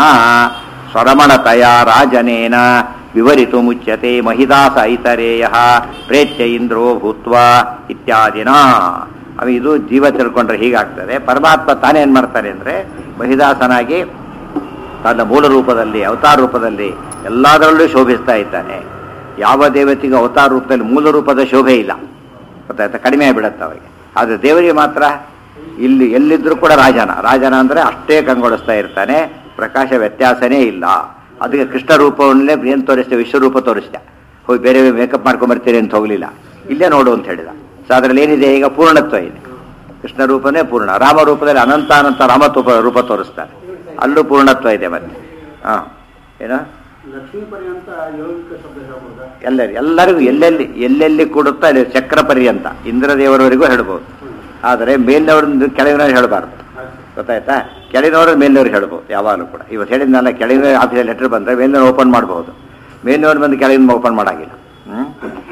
ಸ್ವರಮಣತಯ ರಾಜನೇನ ವಿವರಿತು ಮುಚ್ಯತೆ ಮಹಿದಾಸ ಇತರೇಯ ಪ್ರೇತ್ಯ ಇಂದ್ರೋ ಭೂತ್ವ ಇತ್ಯಾದಿನ ಅವ ಇದು ಜೀವ ತಿಳ್ಕೊಂಡ್ರೆ ಹೀಗಾಗ್ತದೆ ಪರಮಾತ್ಮ ತಾನೇನ್ ಮಾಡ್ತಾನೆ ಅಂದ್ರೆ ಮಹಿದಾಸನಾಗಿ ತನ್ನ ಮೂಲ ರೂಪದಲ್ಲಿ ಅವತಾರ ರೂಪದಲ್ಲಿ ಎಲ್ಲದರಲ್ಲೂ ಶೋಭಿಸ್ತಾ ಇದ್ದಾನೆ ಯಾವ ದೇವತೆಗೂ ಅವತಾರ ರೂಪದಲ್ಲಿ ಮೂಲ ರೂಪದ ಶೋಭೆ ಇಲ್ಲ ಗೊತ್ತಾಯ್ತಾ ಕಡಿಮೆ ಆಗಿಬಿಡತ್ತೆ ಅವಾಗ ಆದರೆ ದೇವರಿಗೆ ಮಾತ್ರ ಇಲ್ಲಿ ಎಲ್ಲಿದ್ರೂ ಕೂಡ ರಾಜನ ರಾಜನ ಅಂದರೆ ಅಷ್ಟೇ ಕಂಗೊಳಿಸ್ತಾ ಇರ್ತಾನೆ ಪ್ರಕಾಶ ವ್ಯತ್ಯಾಸನೇ ಇಲ್ಲ ಅದಕ್ಕೆ ಕೃಷ್ಣ ರೂಪವನ್ನೇ ಏನು ತೋರಿಸ್ತೆ ವಿಶ್ವರೂಪ ತೋರಿಸ್ದೆ ಹೋಗಿ ಬೇರೆ ಮೇಕಪ್ ಮಾಡ್ಕೊಂಬರ್ತೀರಿ ಅಂತ ಹೋಗಲಿಲ್ಲ ಇಲ್ಲೇ ನೋಡು ಅಂತ ಹೇಳಿದ ಸೊ ಅದರಲ್ಲಿ ಏನಿದೆ ಈಗ ಪೂರ್ಣತ್ವ ಇದೆ ಕೃಷ್ಣ ರೂಪನೇ ಪೂರ್ಣ ರಾಮ ರೂಪದಲ್ಲಿ ಅನಂತ ಅನಂತ ರಾಮ ತೂಪ- ರೂಪ ತೋರಿಸ್ತಾರೆ ಅಲ್ಲೂ ಪೂರ್ಣತ್ವ ಇದೆ ಮತ್ತೆ ಹಾಂ ಏನೋ ಲಕ್ಷ್ಮೀ ಪರ್ಯಂತ ಯೌಗಿಕ ಶಬ್ದ ಹೇಳ್ಬೋದಾ ಎಲ್ಲರಿ ಎಲ್ಲರಿಗೂ ಎಲ್ಲೆಲ್ಲಿ ಎಲ್ಲೆಲ್ಲಿ ಕೂಡುತ್ತಾ ಅಲ್ಲಿ ಚಕ್ರ ಪರ್ಯಂತ ಇಂದ್ರದೇವರವರೆಗೂ ಹೇಳ್ಬೋದು ಆದರೆ ಮೇಲಿನವ್ರದ್ದು ಕೆಳಗಿನವ್ರು ಹೇಳಬಾರ್ದು ಗೊತ್ತಾಯ್ತಾ ಕೆಳಗಿನವರು ಮೇಲಿನವ್ರು ಹೇಳ್ಬೋದು ಯಾವಾಗಲೂ ಕೂಡ ಇವತ್ತು ಹೇಳಿದ್ನಲ್ಲ ಕೆಳಗಿನ ಆಫೀಸಲ್ಲಿ ಲೆಟರ್ ಬಂದರೆ ಮೇಲಿನವ್ರು ಓಪನ್ ಮಾಡ್ಬೋದು ಮೇಲಿನವ್ರು ಬಂದು ಕೆಳಗಿನ ಓಪನ್ ಮಾಡಾಗಿಲ್ಲ ಹ್ಮ್?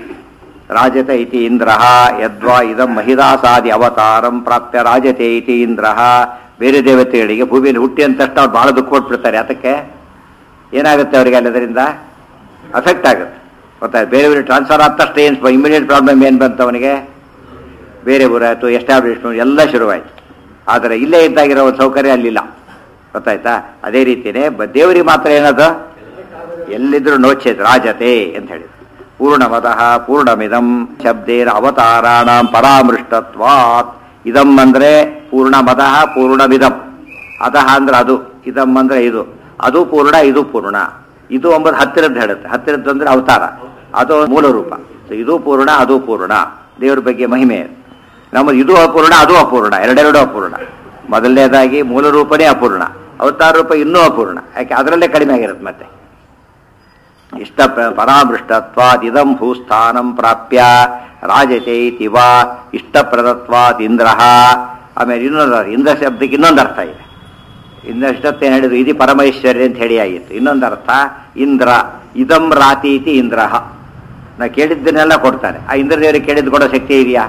ರಾಜತ ಇತಿ ಇಂದ್ರ ಯದ್ವಾ ಇದಂ ಮಹಿದಾಸಾದಿ ಅವತಾರಂ ಪ್ರಾಪ್ಯ ರಾಜತೆ ಇತಿ ಇಂದ್ರ ಬೇರೆ ದೇವತೆಗಳಿಗೆ ಭೂಮಿಯಲ್ಲಿ ಹುಟ್ಟಿ ಅಂತ ತಕ್ಷಣ ಅವ್ರು ಬಹಳ ದುಃಖ ಕೊಟ್ಬಿಡ್ತಾರೆ ಅದಕ್ಕೆ ಏನಾಗುತ್ತೆ ಅವರಿಗೆ ಅಲ್ಲದರಿಂದ ಅಫೆಕ್ಟ್ ಆಗುತ್ತೆ ಗೊತ್ತಾಯ್ತು ಬೇರೆ ಬೇರೆ ಟ್ರಾನ್ಸ್ಫರ್ ಆದ ತಕ್ಷಣ ಏನು ಇಮಿಡಿಯೇಟ್ ಪ್ರಾಬ್ಲಮ್ ಏನು ಬಂತು ಅವನಿಗೆ ಬೇರೆ ಊರಾಯಿತು ಎಸ್ಟಾಬ್ಲಿಷ್ಮೆಂಟ್ ಎಲ್ಲ ಶುರುವಾಯಿತು ಆದರೆ ಇಲ್ಲೇ ಇದ್ದಾಗಿರೋ ಒಂದು ಸೌಕರ್ಯ ಅಲ್ಲಿಲ್ಲ ಗೊತ್ತಾಯ್ತಾ ಅದೇ ರೀತಿಯೇ ಬ- ದೇವರಿಗೆ ಮಾತ್ರ ಏನದು ಎಲ್ಲಿದ್ರು ನೋಚೇತ್ ರಾಜತೆ ಅಂತ ಹೇಳಿದ್ರು ಪೂರ್ಣಮದಃ ಪೂರ್ಣಮಿದಂ ಶಬ್ದೇನ ಅವತಾರಾಣ ಪರಾಮೃಷ್ಟತ್ವಾತ್ ಇದಂ ಅಂದ್ರೆ ಪೂರ್ಣಮದಃ ಪೂರ್ಣಮಿದಂ ಅತಃ ಅಂದ್ರೆ ಅದು ಇದಂ ಅಂದ್ರೆ ಇದು ಅದು ಪೂರ್ಣ ಇದು ಪೂರ್ಣ ಇದು ಒಂಬತ್ತು ಹತ್ತಿರದ್ದು ಹೇಳುತ್ತೆ ಹತ್ತಿರದ್ದು ಅಂದ್ರೆ ಅವತಾರ ಅದು ಮೂಲ ರೂಪ So ಇದು ಪೂರ್ಣ ಅದು ಪೂರ್ಣ ದೇವರ ಬಗ್ಗೆ ಮಹಿಮೆ ಅದು. ನಮ್ಮದು ಇದು ಅಪೂರ್ಣ ಅದು ಅಪೂರ್ಣ ಎರಡೆರಡು ಅಪೂರ್ಣ ಮೊದಲನೇದಾಗಿ ಮೂಲ ರೂಪನೇ ಅಪೂರ್ಣ ಅವತಾರ ರೂಪ ಇನ್ನೂ ಅಪೂರ್ಣ ಯಾಕೆ ಅದರಲ್ಲೇ ಕಡಿಮೆ ಆಗಿರುತ್ತೆ ಮತ್ತೆ ಇಷ್ಟ ಪರಾಮೃಷ್ಟತ್ವಾದ್ ಇದಂ ಭೂಸ್ಥಾನಂ ಪ್ರಾಪ್ಯ ರಾಜತೆ ಇತಿ ವಾ ಇಷ್ಟಪ್ರದತ್ವಾದ್ ಇಂದ್ರ ಆಮೇಲೆ ಇನ್ನೊಂದು ಇಂದ್ರ ಶಬ್ದಕ್ಕೆ ಇನ್ನೊಂದು ಅರ್ಥ ಇದೆ ಇಂದ್ರ ಇಷ್ಟತ್ತೇನು ಹೇಳಿದ್ರು ಇದು ಪರಮೈಶ್ವರ್ಯ ಅಂತ ಹೇಳಿ ಆಗಿತ್ತು ಇನ್ನೊಂದು ಅರ್ಥ ಇಂದ್ರ ಇದಂ ರಾತಿ ಇತಿ ಇಂದ್ರ ನಾ ಕೇಳಿದ್ದನ್ನೆಲ್ಲ ಕೊಡ್ತಾನೆ ಆ ಇಂದ್ರದೇವರಿಗೆ ಕೇಳಿದ್ದು ಕೊಡೋ ಶಕ್ತಿ ಇದೆಯಾ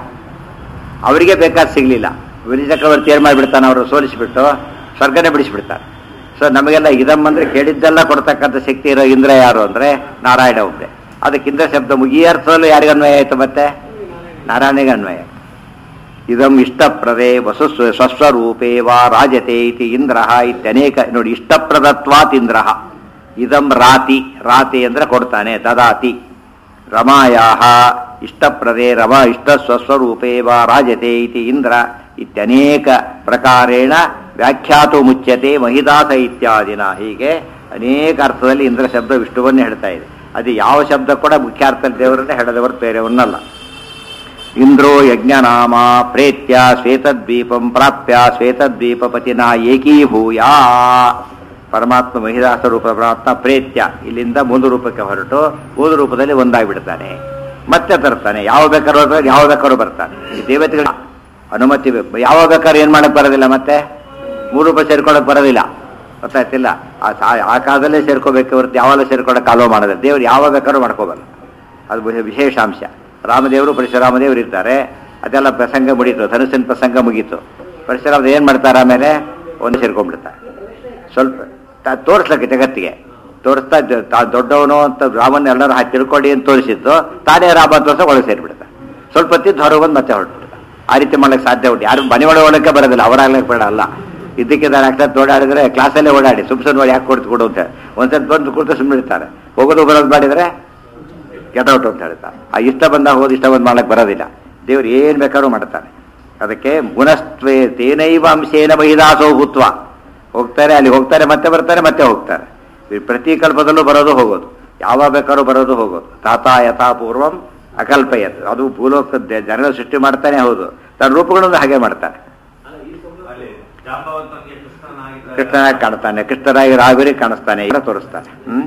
ಅವರಿಗೆ ಬೇಕಾದ ಸಿಗಲಿಲ್ಲ ವಿನಿ ಚಕ್ರವರ್ತಿ ಏನು ಮಾಡಿಬಿಡ್ತಾನೆ ಅವರು ಸೋಲಿಸಿಬಿಟ್ಟು ಸ್ವರ್ಗನೇ ಬಿಡಿಸಿಬಿಡ್ತಾರೆ ಸೊ ನಮಗೆಲ್ಲ ಇದಮ್ ಅಂದ್ರೆ ಕೇಳಿದ್ದೆಲ್ಲ ಕೊಡ್ತಕ್ಕಂಥ ಶಕ್ತಿ ಇರೋ ಇಂದ್ರ ಯಾರು ಅಂದ್ರೆ ನಾರಾಯಣ ಒಬ್ಬೆ ಅದಕ್ಕೆ ಇಂದ್ರ ಶಬ್ದ ಮುಗಿ ಅರ್ಥದಲ್ಲೂ ಯಾರಿಗೆ ಅನ್ವಯ ಆಯ್ತು ಮತ್ತೆ ನಾರಾಯಣಿಗೆ ಅನ್ವಯ ಇದಂ ಇಷ್ಟಪ್ರದೇ ವಸು ಸ್ವಸ್ವರೂಪೇ ವಾ ರಾಜತೆ ಇತಿ ಇಂದ್ರ ಇತ್ಯನೇಕ ನೋಡಿ ಇಷ್ಟಪ್ರದತ್ವಾತ್ ಇಂದ್ರ ಇದಂ ರಾತಿ ರಾತಿ ಅಂದ್ರೆ ಕೊಡ್ತಾನೆ ದದಾತಿ ರಮಾಯಾಹ ಇಷ್ಟಪ್ರದೇ ರಮ ಇಷ್ಟ ಸ್ವಸ್ವರೂಪೇ ವಾ ರಾಜತೆ ಇತಿ ಇಂದ್ರ ಇತ್ಯನೇಕ ಪ್ರಕಾರೇಣ ವ್ಯಾಖ್ಯಾತು ಮುಚ್ಯತೆ ಮಹಿದಾಸ ಇತ್ಯಾದಿನ ಹೀಗೆ ಅನೇಕ ಅರ್ಥದಲ್ಲಿ ಇಂದ್ರ ಶಬ್ದ ವಿಷ್ಣುವನ್ನೇ ಹೇಳ್ತಾ ಇದೆ ಅದು ಯಾವ ಶಬ್ದ ಕೂಡ ಮುಖ್ಯಾರ್ಥ ದೇವರನ್ನೇ ಹೇಳದವರು ಬೇರೆಯವನ್ನಲ್ಲ ಇಂದ್ರೋ ಯಜ್ಞನಾಮ ಪ್ರೇತ್ಯ ಶ್ವೇತದ್ವೀಪಂ ಪ್ರಾಪ್ಯ ಶ್ವೇತದ್ವೀಪಪತಿನ ಏಕೀಭೂಯ ಪರಮಾತ್ಮ ಮಹಿದಾಸ ರೂಪ ಪರಮಾತ್ಮ ಪ್ರೇತ್ಯ ಇಲ್ಲಿಂದ ಮೂಲ ರೂಪಕ್ಕೆ ಹೊರಟು ಮೂಲ ರೂಪದಲ್ಲಿ ಒಂದಾಗ್ಬಿಡ್ತಾನೆ ಮತ್ತೆ ತರ್ತಾನೆ ಯಾವ ಬೇಕಾದ್ರೂ ಬರ್ತಾನೆ, ಯಾವ ಬೇಕಾದ್ರೂ ಬರ್ತಾನೆ ಈ ದೇವತೆಗಳ ಅನುಮತಿ ಬೇಕು ಯಾವ ಬೇಕಾದ್ರೂ ಏನ್ ಮಾಡಕ್ ಬರೋದಿಲ್ಲ ಮತ್ತೆ ಮೂರು ರೂಪ ಸೇರ್ಕೊಳಕ್ ಬರೋದಿಲ್ಲ ಗೊತ್ತಾಯ್ತಿಲ್ಲ ಆ ಸಾ- ಆ ಕಾಲದಲ್ಲೇ ಸೇರ್ಕೋಬೇಕು ಹೊರತು ಯಾವಾಗ ಸೇರ್ಕೊಳಕ್ ಅಲೋ ಮಾಡೋದಿಲ್ಲ ದೇವ್ರು ಯಾವ ಬೇಕಾದ್ರೂ ಮಾಡ್ಕೋಬಲ್ಲ ಅದು ವಿಶೇ- ವಿಶೇಷಾಂಶ ರಾಮದೇವರು ಪರಶುರಾಮದೇವರು ಇರ್ತಾರೆ ಅದೆಲ್ಲ ಪ್ರಸಂಗ ಮುಗೀತು ಧನುಸಿನ ಪ್ರಸಂಗ ಮುಗೀತು ಪರಶುರಾಮ ಏನ್ ಮಾಡ್ತಾರೆ ಆಮೇಲೆ ಒಂದು ಸೇರ್ಕೊಂಡ್ಬಿಡ್ತಾರೆ ಸ್ವಲ್ಪ ತ- ತೋರಿಸ್ಲಿಕ್ಕೆ ಜಗತ್ತಿಗೆ ತೋರಿಸ್ತಾ ಜ- ತಾ ದೊಡ್ಡವನು ಅಂತ ರಾಮನ ಎಲ್ಲರೂ ಹಾಕಿ ತಿಳ್ಕೊಳ್ಳಿ ಅಂತ ತೋರಿಸಿದ್ದು ತಾನೇ ರಾಮ ತೋರಿಸ ಒಳಗೆ ಸೇರಿಬಿಡ್ತಾರೆ ಸ್ವಲ್ಪ ಹೊತ್ತಿದ್ದು ಹೊರಗೆ ಬಂದು ಮತ್ತೆ ಹೊರಟ್ಬಿಡ್ತಾರೆ ಆ ರೀತಿ ಮಾಡ್ಲಿಕ್ಕೆ ಸಾಧ್ಯ ಉಂಟು ಯಾರು ಮನೆ ಒಳಗೆ ಒಳಕ್ಕೆ ಬರೋದಿಲ್ಲ ಅವರಾಗ್ಲಿಕ್ಕೆ ಬೇಡ ಅಲ್ಲ ಇದಕ್ಕೆ ಆಗ್ತದೆ ಓಡಾಡಿದ್ರೆ ಕ್ಲಾಸಲ್ಲೇ ಓಡಾಡಿ ಸುಮ್ ಸುಮ್ಮನೆ ನೋಡಿ ಯಾಕೆ ಕೊಡ್ತು ಕೊಡು ಅಂತ ಒಂದ್ಸತಿ ಬಂದು ಕೂತು ಸುಮ್ಮನೆ ಇರ್ತಾರೆ ಹೋಗೋದು ಬರೋದು ಮಾಡಿದ್ರೆ ಗೆಟೌಟ್ ಅಂತ ಹೇಳ್ತಾರೆ ಆ ಇಷ್ಟ ಬಂದಾಗ ಹೋದ್ ಇಷ್ಟ ಬಂದ್ ಮಾಡ್ಲಿಕ್ಕೆ ಬರೋದಿಲ್ಲ ದೇವ್ರು ಏನ್ ಬೇಕಾದ್ರೂ ಮಾಡ್ತಾನೆ ಅದಕ್ಕೆ ಗುಣಸ್ತ್ವೇ ತೇನೈವ ಅಂಶೇನ ಮಹಿದಾಸೋ ಭೂತ್ವ ಹೋಗ್ತಾರೆ ಅಲ್ಲಿ ಹೋಗ್ತಾರೆ ಮತ್ತೆ ಬರ್ತಾರೆ ಮತ್ತೆ ಹೋಗ್ತಾರೆ ಈ ಪ್ರತಿ ಕಲ್ಪದಲ್ಲೂ ಬರೋದು ಹೋಗೋದು ಯಾವ ಬೇಕಾದ್ರೂ ಬರೋದು ಹೋಗೋದು ತಾತ ಯಥಾ ಪೂರ್ವಂ ಅಕಲ್ಪಯತ್ ಅದು ಭೂಲೋಕದ ಜನರ ಸೃಷ್ಟಿ ಮಾಡ್ತಾನೆ ಹೌದು ತನ್ನ ರೂಪಗಳನ್ನು ಹಾಗೆ ಮಾಡ್ತಾನೆ ಅಲ್ಲಿ ಜಾಂಬವಂತನಿಗೆ ಕೃಷ್ಣನಾಗಿದ್ದ ಕೃಷ್ಣನಾಗಿ ಕಾಣ್ತಾನೆ ಕೃಷ್ಣರಾಗಿ ರಾವಿರಿ ಕಾಣಿಸ್ತಾನೆ ಎಲ್ಲ ತೋರಿಸ್ತಾನೆ ಹ್ಮ್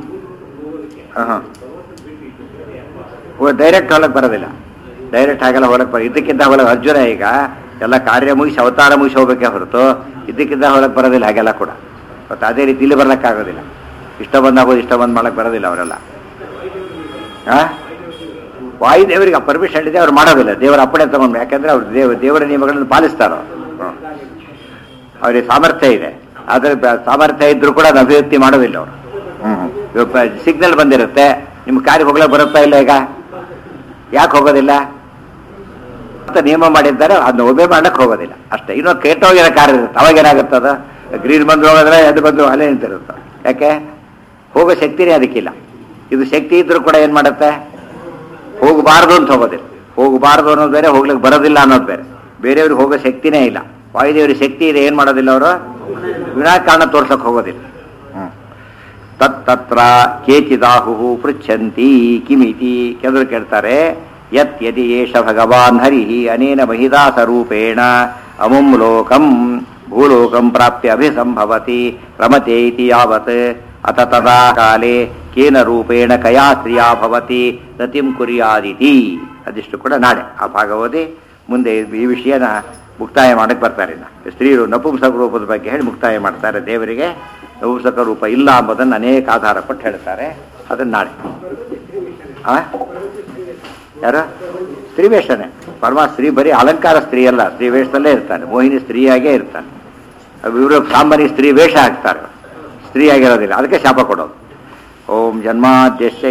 ಡೈರೆಕ್ಟ್ ಹೊಲಕ್ಕೆ ಬರೋದಿಲ್ಲ ಡೈರೆಕ್ಟ್ ಹಾಗೆಲ್ಲ ಹೊಲಕ್ಕೆ ಬರ ಇದಕ್ಕಿಂತ ಹೊಲಕ್ಕೆ ಅರ್ಜುನ ಈಗ ಎಲ್ಲ ಕಾರ್ಯ ಮುಗಿಸಿ ಅವತಾರ ಮುಗಿಸಿ ಹೋಗ್ಬೇಕೇ ಹೊರತು ಇದಕ್ಕಿಂತ ಹೊಲಕ್ಕೆ ಬರೋದಿಲ್ಲ ಹಾಗೆಲ್ಲ ಕೂಡ ಮತ್ತು ಅದೇ ರೀತಿ ಇಲ್ಲಿ ಬರ್ಲಿಕ್ಕಾಗೋದಿಲ್ಲ ಇಷ್ಟ ಬಂದಾಗೋದು ಇಷ್ಟ ಬಂದ್ ಮಾಡಕ್ ಬರೋದಿಲ್ಲ ಅವರೆಲ್ಲ ಆ ವಾಯುದೇವರಿಗೆ ಪರ್ಮಿಷನ್ ಇದೆ ಅವ್ರು ಮಾಡೋದಿಲ್ಲ ದೇವರ ಅಪ್ಪಣೆ ತಗೊಂಡು ಯಾಕಂದ್ರೆ ಅವ್ರು ದೇವ ದೇವರ ನಿಯಮಗಳನ್ನು ಪಾಲಿಸ್ತಾರೋ ಹ್ಮ್. ಅವರಿಗೆ ಸಾಮರ್ಥ್ಯ ಇದೆ ಆದರೆ ಬ- ಸಾಮರ್ಥ್ಯ ಇದ್ರೂ ಕೂಡ ಅದು ಅಭಿವ್ಯಕ್ತಿ ಮಾಡೋದಿಲ್ಲ ಅವರು ಸಿಗ್ನಲ್ ಬಂದಿರುತ್ತೆ ನಿಮ್ಮ ಕಾರಿಗೆ ಹೋಗ್ಲಿಕ್ಕೆ ಬರುತ್ತಾ ಇಲ್ಲ ಈಗ ಯಾಕೆ ಹೋಗೋದಿಲ್ಲ ಅಂತ ನಿಯಮ ಮಾಡಿದ್ದಾರೆ ಅದನ್ನ ಒಬ್ಬೆ ಮಾಡ್ಲಿಕ್ಕೆ ಹೋಗೋದಿಲ್ಲ ಅಷ್ಟೇ ಇನ್ನೊಂದು ಕೆಟ್ಟೋಗಿರೋ ಕಾರ್ ಇರುತ್ತೆ ಅವಾಗ ಏನಾಗುತ್ತೆ ಅದು ಗ್ರೀನ್ ಬಂದು ಹೋಗಿದ್ರೆ ಅದು ಬಂದು ಅಲ್ಲೇ ನಿಂತಿರುತ್ತೆ ಯಾಕೆ ಹೋಗೋ ಶಕ್ತಿನೇ ಅದಕ್ಕಿಲ್ಲ ಇದು ಶಕ್ತಿ ಇದ್ರೂ ಕೂಡ ಏನ್ ಮಾಡುತ್ತೆ ಹೋಗಬಾರ್ದು ಅಂತ ಹೋಗೋದಿಲ್ಲ ಹೋಗಬಾರ್ದು ಅನ್ನೋದು ಬೇರೆ ಹೋಗ್ಲಿಕ್ಕೆ ಬರೋದಿಲ್ಲ ಅನ್ನೋದು ಬೇರೆ ಬೇರೆಯವ್ರಿಗೆ ಹೋಗೋ ಶಕ್ತಿನೇ ಇಲ್ಲ ವಾಯುದೇವರಿಗೆ ಶಕ್ತಿ ಇದೆ ಏನ್ ಮಾಡೋದಿಲ್ಲ ಅವರು ವಿನಾಕಾರಣ ತೋರ್ಸಕ್ ಹೋಗೋದಿಲ್ಲ ಹ್ಮ್. ತತ್ತತ್ರ ಕೇಚಿದಾಹು ಪೃಚ್ಛಂತಿ ಕಿಮಿತಿ ಕೆಲವರು ಕೇಳ್ತಾರೆ ಯತ್ ಯದಿ ಏಷ ಭಗವಾನ್ ಹರಿ ಅನೇನ ಮಹಿದಾಸ ರೂಪೇಣ ಅಮುಂ ಲೋಕಂ ಭೂಲೋಕಂ ಪ್ರಾಪ್ಯ ಅಭಿಸಂಭವತಿ ರಮತೆ ಇತಿ ಯಾವತ್ ಅತ ತದಾ ಕಾಲೇ ಕೇನ ರೂಪೇಣ ಕಯಾ ಸ್ತ್ರೀಯಾ ಭವತಿ ರತಿಂ ಕುರ್ಯಾದಿತಿ ಅದಿಷ್ಟು ಕೂಡ ನಾಳೆ ಆ ಭಾಗ ಓದಿ ಮುಂದೆ ಈ ವಿಷಯನ ಮುಕ್ತಾಯ ಮಾಡಕ್ಕೆ ಬರ್ತಾರೆ ಇನ್ನು ಸ್ತ್ರೀಯರು ನಪುಂಸಕ ರೂಪದ ಬಗ್ಗೆ ಹೇಳಿ ಮುಕ್ತಾಯ ಮಾಡ್ತಾರೆ ದೇವರಿಗೆ ನಪುಂಸಕ ರೂಪ ಇಲ್ಲ ಎಂಬುದನ್ನು ಅನೇಕ ಆಧಾರ ಕೊಟ್ಟು ಹೇಳ್ತಾರೆ ಅದನ್ನ ನಾಳೆ ಆ ಯಾರು ಸ್ತ್ರೀ ವೇಷನೇ ಪರಮ ಸ್ತ್ರೀ ಬರೀ ಅಲಂಕಾರ ಸ್ತ್ರೀ ಅಲ್ಲ ಸ್ತ್ರೀ ವೇಷದಲ್ಲೇ ಇರ್ತಾನೆ ಮೋಹಿನಿ ಸ್ತ್ರೀಯಾಗೇ ಇರ್ತಾನೆ ಇವರು ಸಾಮಾನ್ಯ ಸ್ತ್ರೀ ವೇಷ ಹಾಕ್ತಾರೆ ಸ್ತ್ರೀಯಾಗಿರೋದಿಲ್ಲ ಅದಕ್ಕೆ ಶಾಪ ಕೊಡೋದು ಓಂ ಜನ್ಮಾದ್ಯಶ್ಯ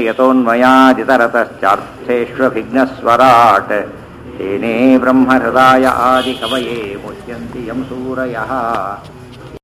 ಯಥೋನ್ಮಯಾದಿತರತಶ್ಚಾರ್ಥೇಷ್ವಿಘ್ನಸ್ವರಾಟ್ ತೇನೇ ಬ್ರಹ್ಮಹೃದಾಯ ಆದಿ ಕವಯೇ ಮುಚ್ಯಂತಿ ಯಂ ಸೂರಯಃ